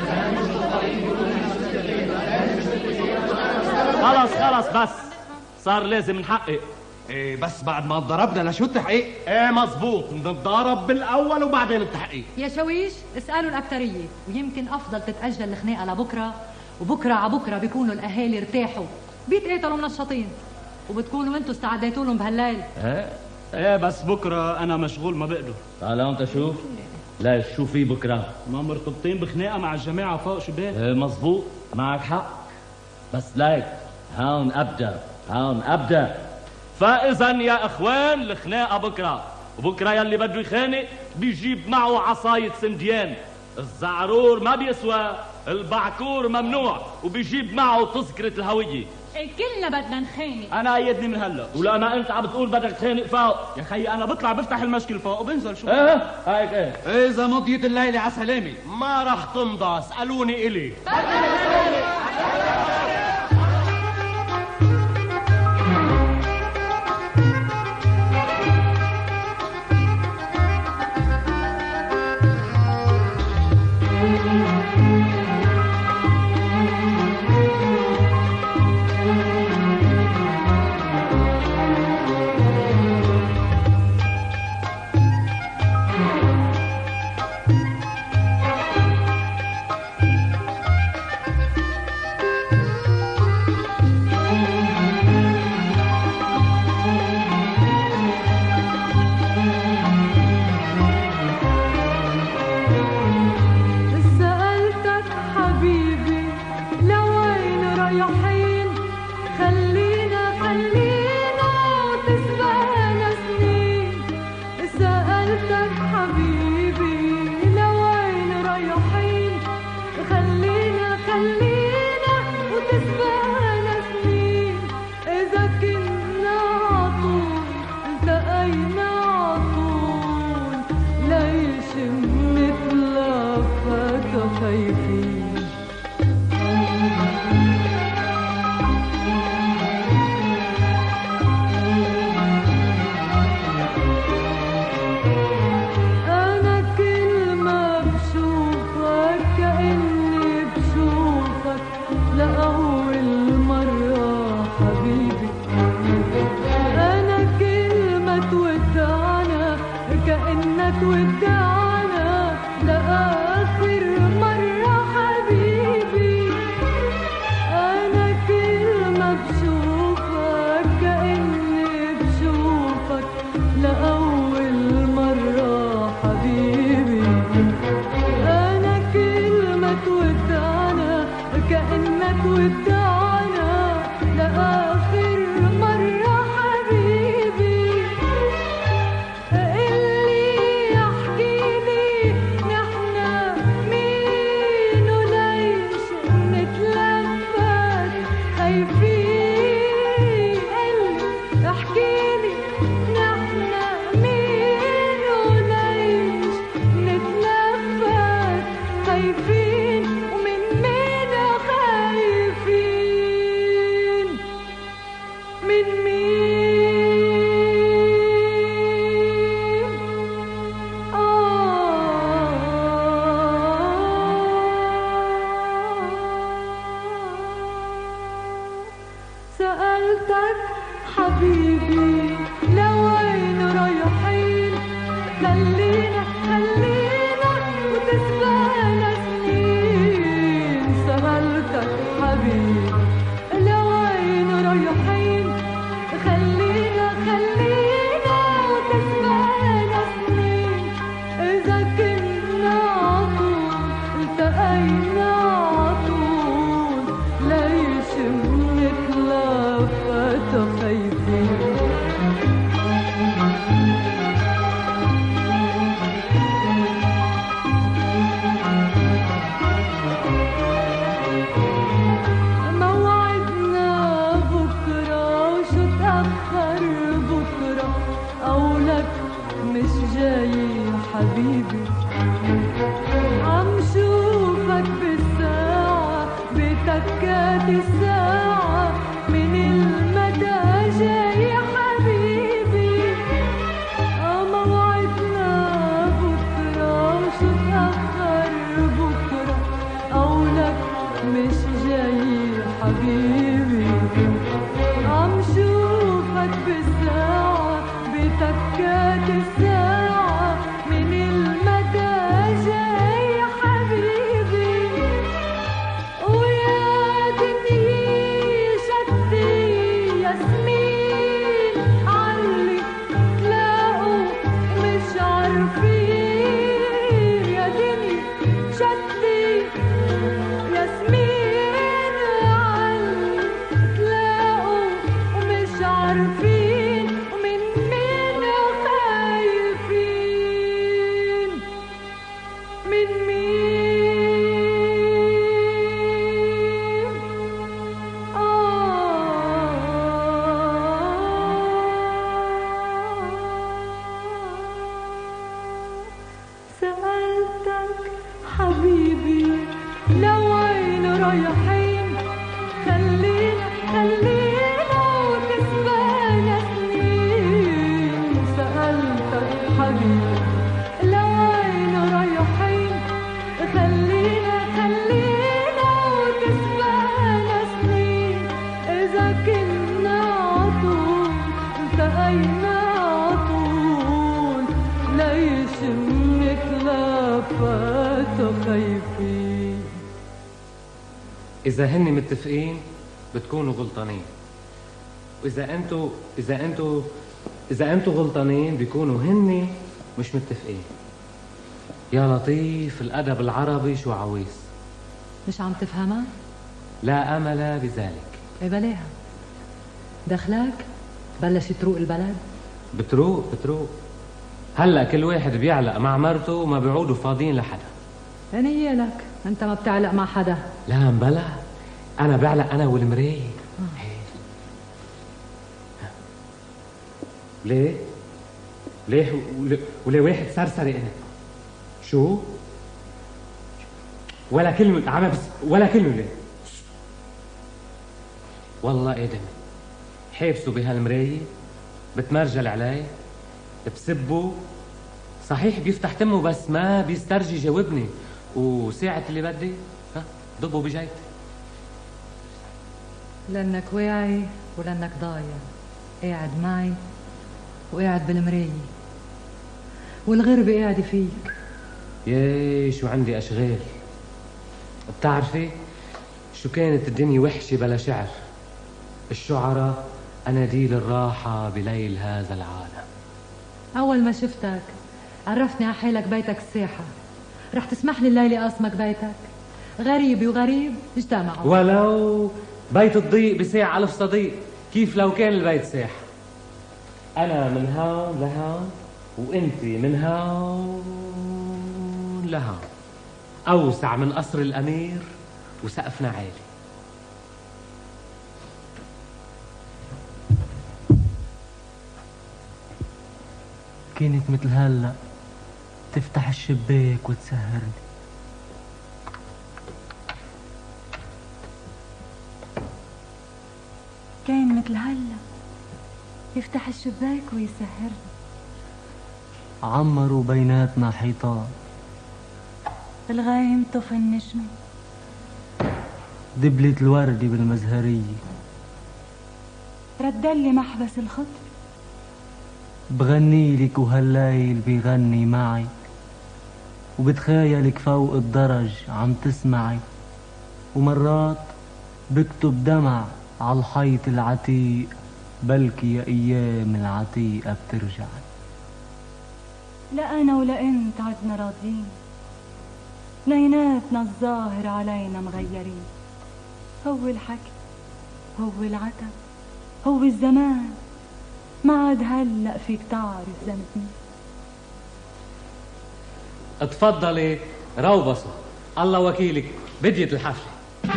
خلص خلص بس صار لازم نحقق ايه بس بعد ما ضربنا لشو التحقيق ايه مزبوط نتضارب بالاول وبعدين التحقيق يا شويش اسالوا الاكتريه ويمكن افضل تتاجل الخناقه لبكره وبكره على بكره بيكونوا الاهالي ارتاحوا بيتقاتلوا منشطين وبتكونوا انتوا استعديتوا لهم بهالليل ايه ايه بس بكره انا مشغول ما بقدر تعال انت شوف لا شو في بكره ما مرتبطين بخناقه مع الجماعه فوق شباب ايه مزبوط معك حق بس لايك هون ابدا هون ابدا فاذا يا اخوان الخناقه بكره وبكره يلي بده يخانق بيجيب معه عصاية سنديان الزعرور ما بيسوى البعكور ممنوع وبيجيب معه تذكرة الهوية إيه كلنا بدنا نخانق انا ايدني من هلا ولا ما انت عم بتقول بدك تخانق فوق يا خيي انا بطلع بفتح المشكل فوق وبنزل شو ايه هيك ايه اذا مضيت الليله على سلامه ما رح تمضى اسالوني الي كأنك ودعنا لآخر مرة حبيبي أنا كل ما بشوفك كأني بشوفك لأول مرة حبيبي أنا كل ما تودعنا كأنك ودعنا لآخر مرة حبيبي اللي يحكيلي نحنا مين وليش نتلفت خايفين اللي احكيلي نحنا مين وليش نتلفت خايفين ومن مين خايفين من مين سألتك حبيبي لوين رايحين خلينا خلينا وتسبقنا سنين سألتك حبيبي لوين رايحين خلينا خلينا وتسبقنا سنين إذا كنا عطول التقينا عطول ليش بنتلفت خايفين موعدنا بكرة وشو تأخر بكرة أولك مش جاي حبيبي عم شوفك بالساعة بتكات الساعة من المدى جاي حبيبي آه موعدنا بكرة وشو تأخر بكرة أولك مش جاي حبيبي عم شوفك بالساعة بتكات الساعة من المدى جاي حبيبي ويا دنيا شدي ياسمين علي تلاقوا مش عارفين يا دنيا شدي ياسمين علي تلاقوا ومش عارفين ومن مين خايفين من مين سألتك حبيبي لوين رايحين خلينا خلينا وتسبقنا سنين سألتك حبيبي لوين رايحين خلينا خلينا وتسبقنا سنين إذا كنا عطول التقينا عطول ليش بنتلفت خايفين إذا هن متفقين بتكونوا غلطانين وإذا أنتوا إذا أنتوا إذا أنتوا غلطانين بيكونوا هن مش متفقين يا لطيف الأدب العربي شو عويس مش عم تفهمها؟ لا أمل بذلك ايه بلاها دخلك بلش تروق البلد بتروق بتروق هلا كل واحد بيعلق مع مرته وما بيعودوا فاضيين لحدا هنية لك انت ما بتعلق مع حدا لا مبلا انا بعلق انا والمرايه ليه؟ ليه ول- وليه واحد سرسري انا شو؟ ولا كلمة عم بس ولا كلمة ليه؟ والله ادم حابسه بهالمراية بتمرجل علي بسبه صحيح بيفتح تمه بس ما بيسترجي جاوبني وساعة اللي بدي ها ضبه بجيبتي لانك واعي ولانك ضايع قاعد معي وقاعد بالمراية والغربة قاعدة فيك ياي شو عندي أشغال بتعرفي شو كانت الدنيا وحشة بلا شعر الشعراء أناديل الراحة بليل هذا العالم أول ما شفتك عرفتني على حالك بيتك الساحة رح تسمح لي الليلة أقسمك بيتك غريبة وغريب اجتمعوا ولو بيت الضيق بساع ألف صديق كيف لو كان البيت ساح أنا من هون لهون وأنت من هون لهون أوسع من قصر الأمير وسقفنا عالي كانت مثل هلا تفتح الشباك وتسهرني كان مثل هلا يفتح الشباك ويسهرني عمروا بيناتنا حيطان الغايم طفى النجمة دبلة الوردة بالمزهرية ردلي محبس الخطر بغني لك وهالليل بيغني معي وبتخيلك فوق الدرج عم تسمعي ومرات بكتب دمع على الحيط العتيق بلكي يا ايام العتيقة بترجعي لا أنا ولا أنت عدنا راضين اثنيناتنا الظاهر علينا مغيرين هو الحكي هو العتب هو الزمان ما عاد هلأ فيك تعرف ذنبني اتفضلي روبصوا الله وكيلك بديت الحفلة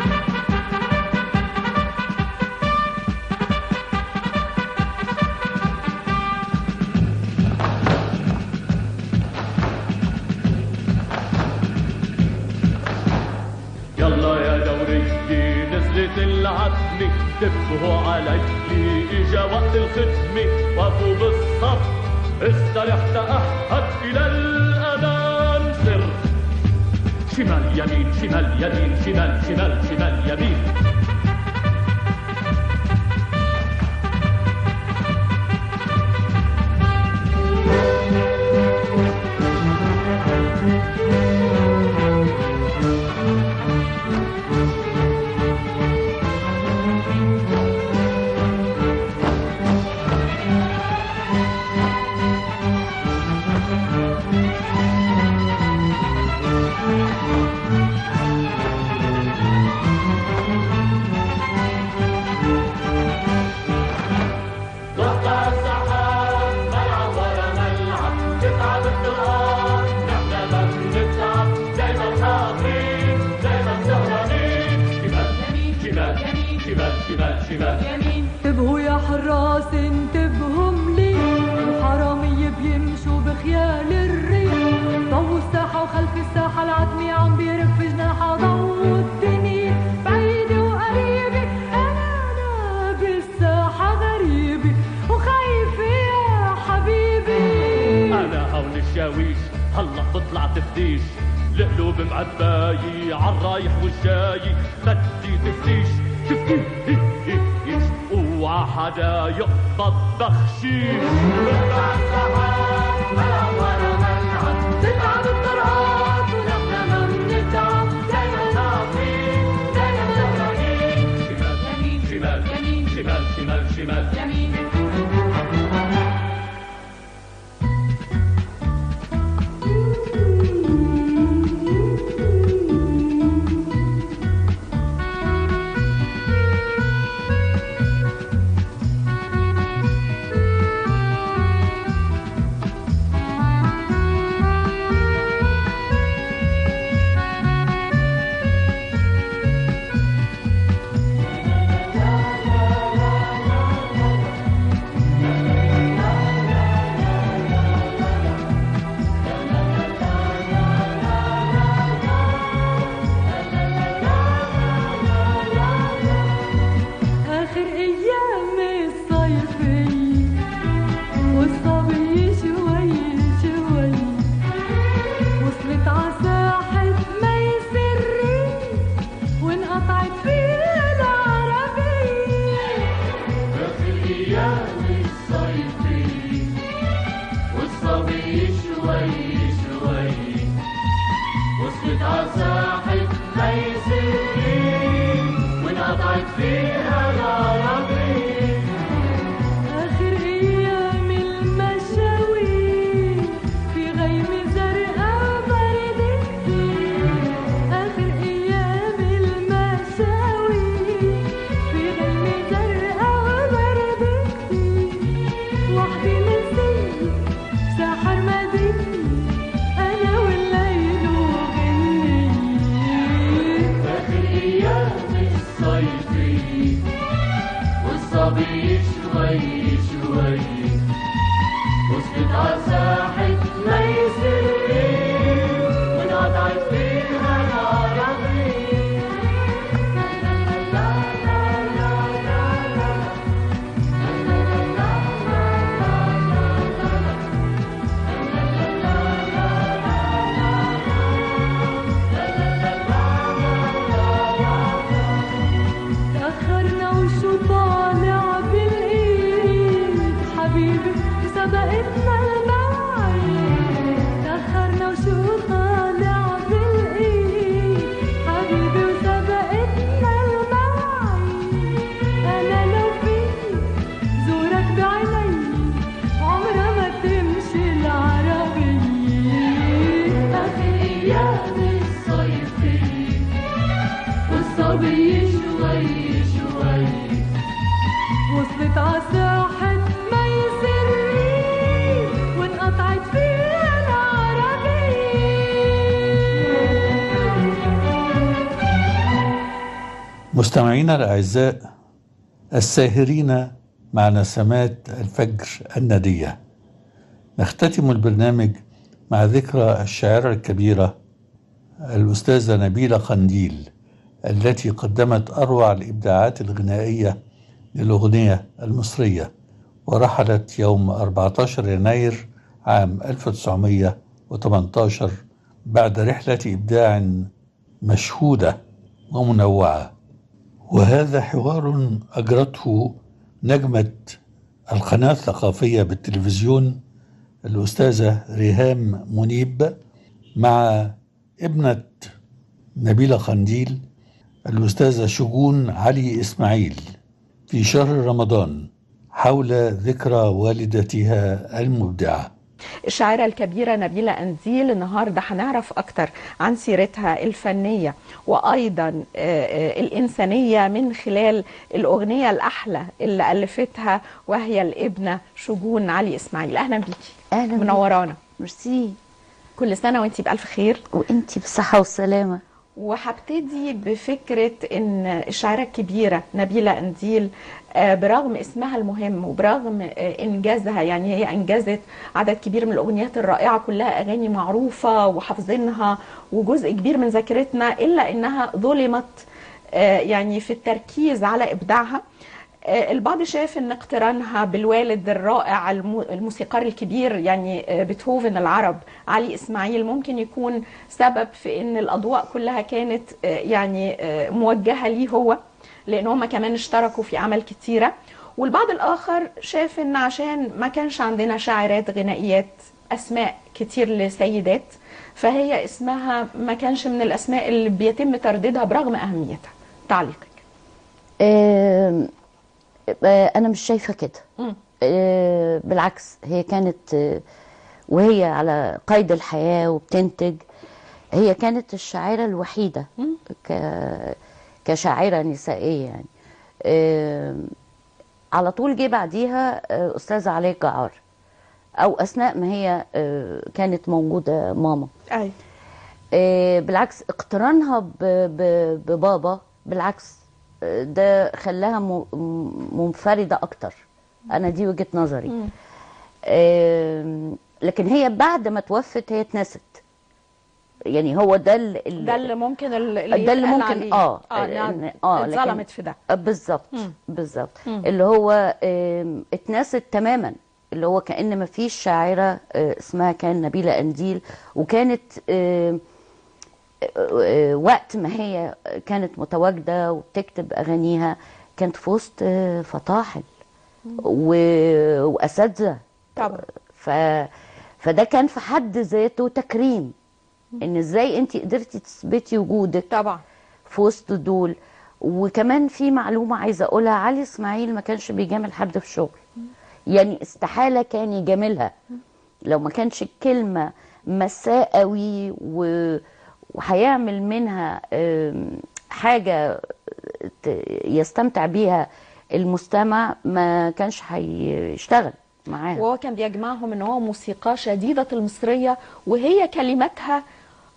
يلا يا دورية نزلت العتمة دبوا علي اجا وقت الختمة وقفوا بالصف استرحت احد الى الاذان سر شمال يمين شمال يمين شمال شمال شمال يمين ضغط السحاب ملعب ورا ملعب تتعب الطلقات نحن ما بنتعب دايما حاضرين دايما سهرانين شمال شمال شمال شمال شمال انتبهوا يا حراس انتبهوا مليح الحرامية بيمشوا بخيال الريح ضو الساحة وخلف الساحة العتمي عم بيرف جناحها ضو الدنيا بعيدة وقريبة أنا بالساحة غريبة وخايفة يا حبيبي انا هون الشاويش هلا بطلع تفتيش القلوب معباية عالرايح والجاي بدي تفتيش تفتيش اوعى حدا يقبض بخشيش تتعب الطرقات ونحن ما بنتعب دايما ناطرين دايما سهرانين شمال شمال شمال شمال يمين آخر أيام الصيفية والصبي شوي شوي وصلت عساحة ميسري وانقطعت فيها العربية آخر أيام الصيفية والصبي شوي شوي وصلت عساحة ميس الريم وانقطعت فيها العربية تأخرنا وشو طالع بالإيد حبيبي سبقتنا المواعيد تأخرنا وشو طالع بالإيد حبيبي وسبقتنا المواعيد أنا لو فيك زورك بعيني عمرها ما تمشي العربية آخر أيام الصيفية والصبي شوي شوي وصلت عساحة ميس الريم وانقطعت فيها العربية مستمعينا الأعزاء الساهرين مع نسمات الفجر الندية نختتم البرنامج مع ذكرى الشاعرة الكبيرة الأستاذة نبيلة قنديل التي قدمت أروع الإبداعات الغنائية للأغنية المصرية ورحلت يوم 14 يناير عام 1918 بعد رحلة إبداع مشهودة ومنوعة وهذا حوار أجرته نجمة القناة الثقافية بالتلفزيون الأستاذة ريهام منيب مع ابنة نبيلة قنديل الأستاذة شجون علي إسماعيل في شهر رمضان حول ذكرى والدتها المبدعة الشاعرة الكبيرة نبيلة أنزيل النهاردة هنعرف أكتر عن سيرتها الفنية وأيضا آه، آه، الإنسانية من خلال الأغنية الأحلى اللي ألفتها وهي الابنة شجون علي إسماعيل أهلا بيكي أهلا منورانا ميرسي كل سنة وانتي بألف خير وانتي بالصحة والسلامة وهبتدي بفكرة إن الشاعرة الكبيرة نبيلة أنديل آه، برغم اسمها المهم وبرغم آه، إنجازها يعني هي أنجزت عدد كبير من الأغنيات الرائعة كلها أغاني معروفة وحافظينها وجزء كبير من ذاكرتنا إلا إنها ظلمت آه، يعني في التركيز على إبداعها آه، البعض شاف ان اقترانها بالوالد الرائع الم- الموسيقار الكبير يعني آه، بيتهوفن العرب علي اسماعيل ممكن يكون سبب في ان الاضواء كلها كانت آه، يعني آه، موجهه ليه هو لان هم كمان اشتركوا في اعمال كتيره والبعض الاخر شاف ان عشان ما كانش عندنا شاعرات غنائيات اسماء كتير لسيدات فهي اسمها ما كانش من الاسماء اللي بيتم ترديدها برغم اهميتها تعليقك آم، آه، أنا مش شايفة كده مم. آه، بالعكس هي كانت آه، وهي على قيد الحياة وبتنتج هي كانت الشاعرة الوحيدة ك- كشاعرة نسائية يعني آم، على طول جه بعديها آه، أستاذة علي جعار أو أثناء ما هي آه، كانت موجودة ماما ايوه آه، بالعكس اقترانها ب- ب- ببابا بالعكس آه، ده خلاها م- م- منفردة أكتر أنا دي وجهة نظري مم. آم، لكن هي بعد ما توفت هي اتنست يعني هو ده ال- ال- ده اللي ممكن ال- اللي ده اللي يتقال ممكن عليه. اه اه إن- إنها اه لكن- اتظلمت في ده آه، بالظبط مم. بالظبط مم. اللي هو آم، اتنست تماما اللي هو كأن ما فيش شاعرة آه، اسمها كان نبيلة أنديل وكانت آم، آه، آه، وقت ما هي كانت متواجدة وبتكتب أغانيها كانت في وسط آه، فطاحل و- وأساتذة طبعا ف... فده كان في حد ذاته تكريم ان ازاي انت قدرتي تثبتي وجودك طبعا في وسط دول وكمان في معلومه عايزه اقولها علي اسماعيل ما كانش بيجامل حد في شغل يعني استحاله كان يجاملها لو ما كانش الكلمه مساه قوي و... وهيعمل منها آم، حاجه ت- يستمتع بيها المستمع ما كانش هيشتغل معاها وهو كان بيجمعهم ان هو موسيقى شديدة المصرية وهي كلماتها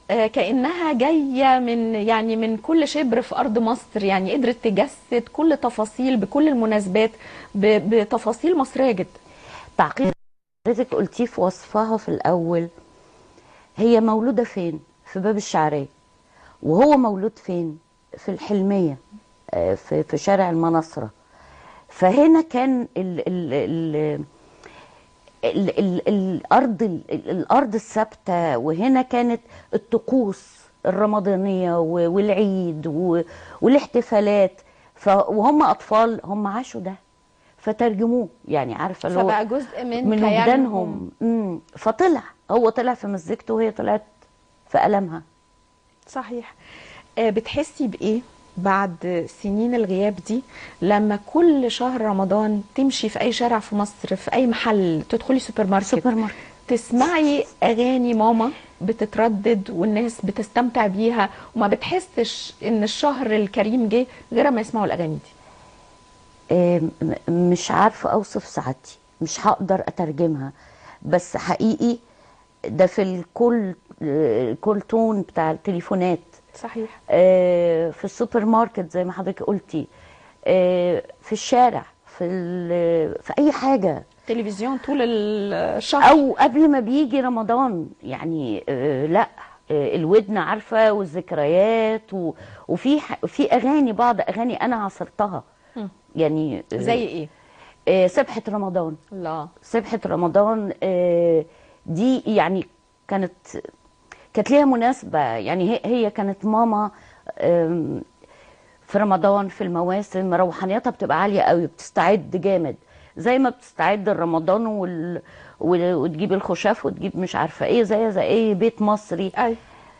آه، كانها جايه من يعني من كل شبر في ارض مصر يعني قدرت تجسد كل تفاصيل بكل المناسبات ب- بتفاصيل مصريه جدا تعقيد حضرتك قلتيه في وصفها في الأول هي مولودة فين؟ في باب الشعرية وهو مولود فين؟ في الحلمية آه، في, في شارع المناصرة فهنا كان ال ال ال ال ال الأرض ال الأرض الثابتة وهنا كانت الطقوس الرمضانية و- والعيد و- والاحتفالات ف وهم أطفال هم عاشوا ده فترجموه يعني عارفة اللي هو فبقى جزء من من كيانهم. وجدانهم مم. فطلع هو طلع في مزيكته وهي طلعت في قلمها صحيح آه، بتحسي بايه بعد سنين الغياب دي لما كل شهر رمضان تمشي في اي شارع في مصر في اي محل تدخلي سوبر ماركت سوبر ماركت تسمعي اغاني ماما بتتردد والناس بتستمتع بيها وما بتحسش ان الشهر الكريم جه غير ما يسمعوا الاغاني دي آه، م- مش عارفة أوصف سعادتي مش هقدر أترجمها بس حقيقي ده في الكل الكولتون بتاع التليفونات صحيح آه، في السوبر ماركت زي ما حضرتك قلتي آه، في الشارع في ال- في أي حاجة تلفزيون طول الشهر او قبل ما بيجي رمضان يعني آه لا آه الودن عارفه والذكريات و... وفي ح... في اغاني بعض اغاني انا عصرتها مم. يعني آه زي ايه آه سبحه رمضان الله سبحه رمضان آه دي يعني كانت كانت ليها مناسبه يعني هي, هي كانت ماما آم، في رمضان في المواسم روحانيتها بتبقى عاليه قوي بتستعد جامد زي ما بتستعد لرمضان وال... وال... وتجيب الخشاف وتجيب مش عارفه ايه زي زي ايه بيت مصري أي.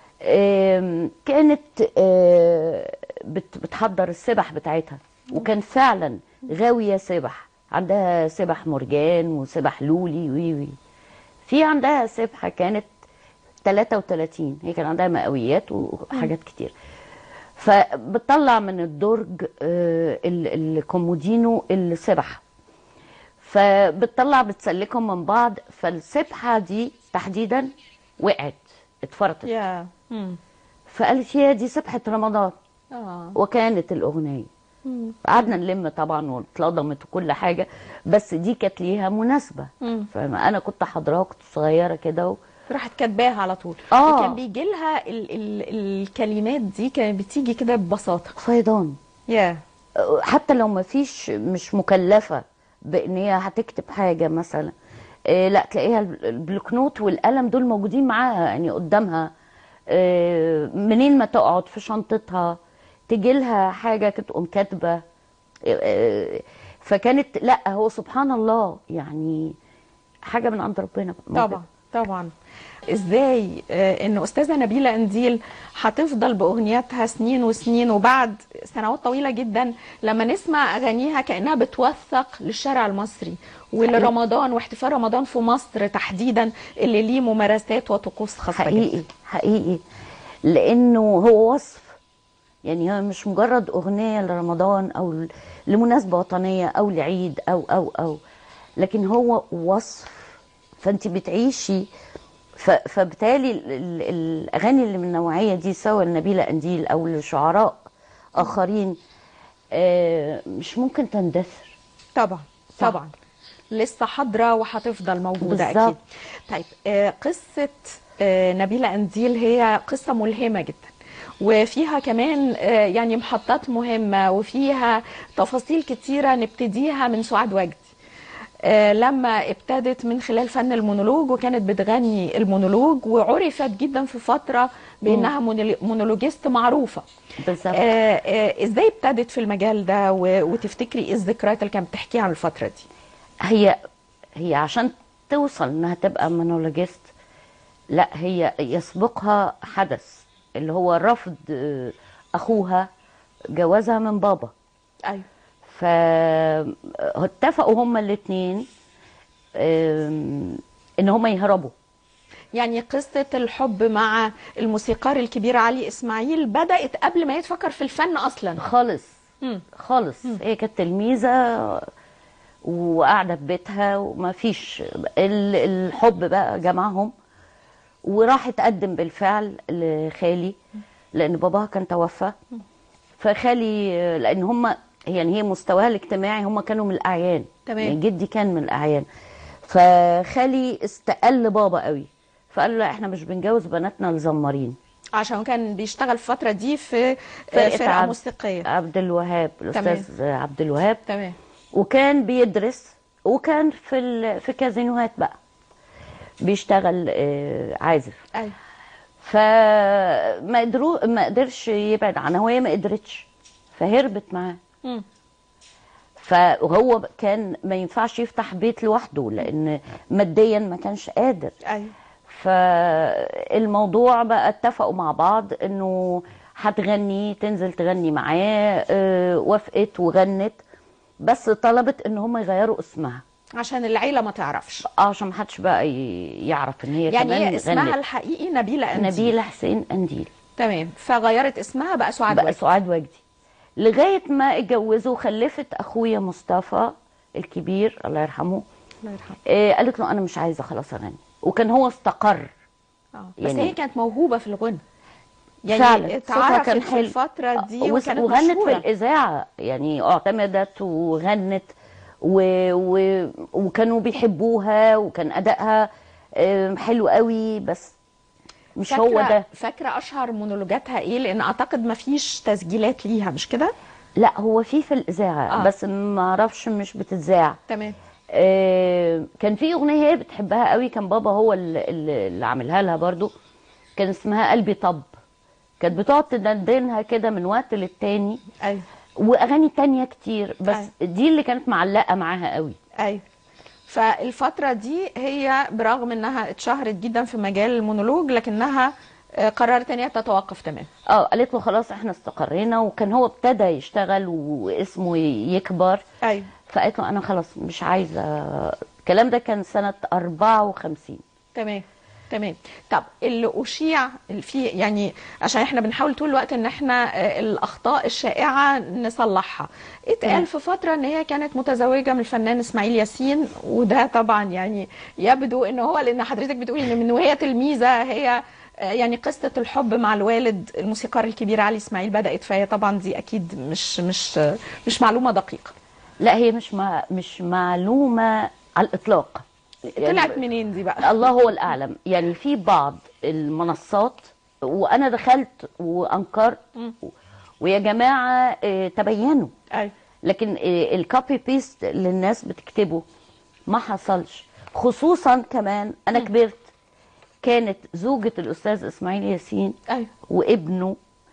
كانت آه، بت... بتحضر السبح بتاعتها وكان فعلا غاويه سبح عندها سبح مرجان وسبح لولي وي وي في عندها سبحه كانت 33 هي كان عندها مئويات وحاجات كتير فبتطلع من الدرج آه، ال- الكومودينو السبح فبتطلع بتسلكهم من بعض فالسبحه دي تحديدا وقعت اتفرطت يا مم. فقالت يا دي سبحه رمضان اه وكانت الاغنيه مم. قعدنا نلم طبعا واتلضمت وكل حاجه بس دي كانت ليها مناسبه مم. فانا انا كنت حاضراها كنت صغيره كده و... راحت كاتباها على طول آه. وكان بيجي لها ال ال الكلمات دي كانت بتيجي كده ببساطه فيضان يا حتى لو ما فيش مش مكلفه بان هي هتكتب حاجه مثلا إيه لا تلاقيها الب- البلوكنوت والقلم دول موجودين معاها يعني قدامها إيه منين ما تقعد في شنطتها تجي لها حاجه كانت تقوم كاتبه إيه، إيه، فكانت لا هو سبحان الله يعني حاجه من عند ربنا طبعا طبعا ازاي آه، ان استاذه نبيله انديل هتفضل باغنياتها سنين وسنين وبعد سنوات طويله جدا لما نسمع اغانيها كانها بتوثق للشارع المصري ولرمضان واحتفال رمضان في مصر تحديدا اللي ليه ممارسات وطقوس خاصه حقيقي حقيقي لانه هو وصف يعني هو مش مجرد اغنيه لرمضان او ل- لمناسبه وطنيه او لعيد او او او لكن هو وصف فانت بتعيشي ف- فبالتالي ال- ال- الاغاني اللي من النوعيه دي سواء لنبيله قنديل او لشعراء اخرين آه، مش ممكن تندثر طبعا طبعا لسه حاضره وهتفضل موجوده بالظبط. اكيد طيب آه، قصه آه، نبيله انديل هي قصه ملهمه جدا وفيها كمان آه، يعني محطات مهمه وفيها تفاصيل كتيره نبتديها من سعاد وجدي آه، لما ابتدت من خلال فن المونولوج وكانت بتغني المونولوج وعرفت جدا في فتره بانها مونولي- مونولوجيست معروفه بالظبط آه، آه، ازاي ابتدت في المجال ده و- وتفتكري ايه الذكريات اللي كانت بتحكيها عن الفتره دي هي هي عشان توصل انها تبقى مونولوجيست لا هي يسبقها حدث اللي هو رفض آه، اخوها جوازها من بابا ايوه فاتفقوا هما الاثنين ان هما يهربوا يعني قصة الحب مع الموسيقار الكبير علي إسماعيل بدأت قبل ما يتفكر في الفن أصلا خالص مم. خالص هي كانت تلميذة وقاعدة في بيتها وما فيش ال- الحب بقى جمعهم وراح اتقدم بالفعل لخالي لان باباها كان توفى فخالي لان هم يعني هي مستواها الاجتماعي هم كانوا من الاعيان تمام. يعني جدي كان من الاعيان فخالي استقل بابا قوي فقال له لا احنا مش بنجوز بناتنا الزمارين عشان كان بيشتغل في الفتره دي في فرقة فرقه عبد- موسيقيه عبد الوهاب الاستاذ عبد الوهاب تمام وكان بيدرس وكان في ال... في كازينوهات بقى بيشتغل آه، عازف ايوه فما قدروا ما قدرش يبعد عنها وهي ما قدرتش فهربت معاه مم. فهو كان ما ينفعش يفتح بيت لوحده لان ماديا ما كانش قادر ايوه فالموضوع بقى اتفقوا مع بعض انه هتغني تنزل تغني معاه آه، وافقت وغنت بس طلبت ان هم يغيروا اسمها عشان العيله ما تعرفش اه عشان ما حدش بقى ي- يعرف ان هي يعني كمان هي اسمها غنت. الحقيقي نبيله أنديل نبيله حسين انديل تمام فغيرت اسمها بقى سعاد بقى وجدي. سعاد وجدي لغايه ما اتجوزوا وخلفت اخويا مصطفى الكبير الله يرحمه الله يرحمه آه قالت له انا مش عايزه خلاص اغني وكان هو استقر اه بس يعني- هي كانت موهوبه في الغنى يعني فعلا صوتها اتعرفت كان في حلو. الفتره دي وس- وكانت وغنت مشهورة. في الاذاعه يعني اعتمدت وغنت و... و... وكانوا بيحبوها وكان ادائها آم، حلو قوي بس مش هو فاكرة- ده فاكره اشهر مونولوجاتها ايه لان اعتقد ما فيش تسجيلات ليها مش كده لا هو في في الاذاعه آه. آه. بس ما اعرفش مش بتتذاع تمام آه، كان في اغنيه هي بتحبها قوي كان بابا هو اللي, اللي اللي عاملها لها برضو كان اسمها قلبي طب كانت بتقعد تدندنها كده من وقت للتاني ايوه واغاني تانية كتير بس أيوة. دي اللي كانت معلقه معاها قوي ايوه فالفتره دي هي برغم انها اتشهرت جدا في مجال المونولوج لكنها آه، قررت ان هي تتوقف تمام اه قالت له خلاص احنا استقرينا وكان هو ابتدى يشتغل واسمه يكبر ايوه فقالت له انا خلاص مش عايزه الكلام ده كان سنه 54 تمام تمام طب اللي اشيع في يعني عشان احنا بنحاول طول الوقت ان احنا آه، الاخطاء الشائعه نصلحها اتقال تمام. في فتره ان هي كانت متزوجه من الفنان اسماعيل ياسين وده طبعا يعني يبدو ان هو لان حضرتك بتقولي ان من وهي تلميذه هي آه، يعني قصه الحب مع الوالد الموسيقار الكبير علي اسماعيل بدات فهي طبعا دي اكيد مش مش آه، مش معلومه دقيقه لا هي مش مع مش معلومه على الاطلاق طلعت منين دي بقى الله هو الاعلم يعني في بعض المنصات وانا دخلت وانكرت مم. ويا جماعه آه، تبينوا ايوه لكن آه، الكوبي بيست اللي الناس بتكتبه ما حصلش خصوصا كمان انا كبرت كانت زوجة الأستاذ إسماعيل ياسين أيوة. وابنه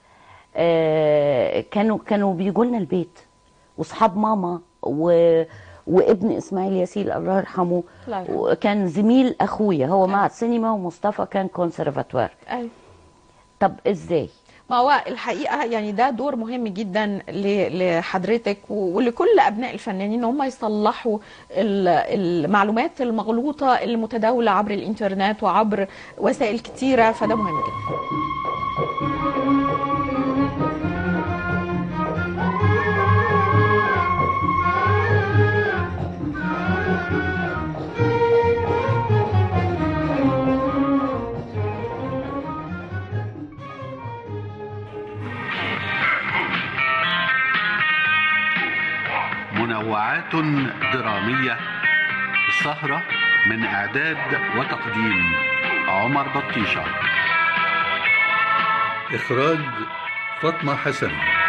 آه كانوا كانوا بيجوا لنا البيت وأصحاب ماما و وابن إسماعيل ياسين الله يرحمه الله يرحمه. وكان زميل أخويا هو معهد سينما ومصطفى كان كونسرفاتوار ايوه طب إزاي؟ ما هو الحقيقه يعني ده دور مهم جدا ل- لحضرتك و- ولكل ابناء الفنانين ان هم يصلحوا ال- المعلومات المغلوطه اللي متداوله عبر الانترنت وعبر وسائل كتيره فده مهم جدا منوعات درامية السهرة من إعداد وتقديم عمر بطيشة إخراج فاطمة حسن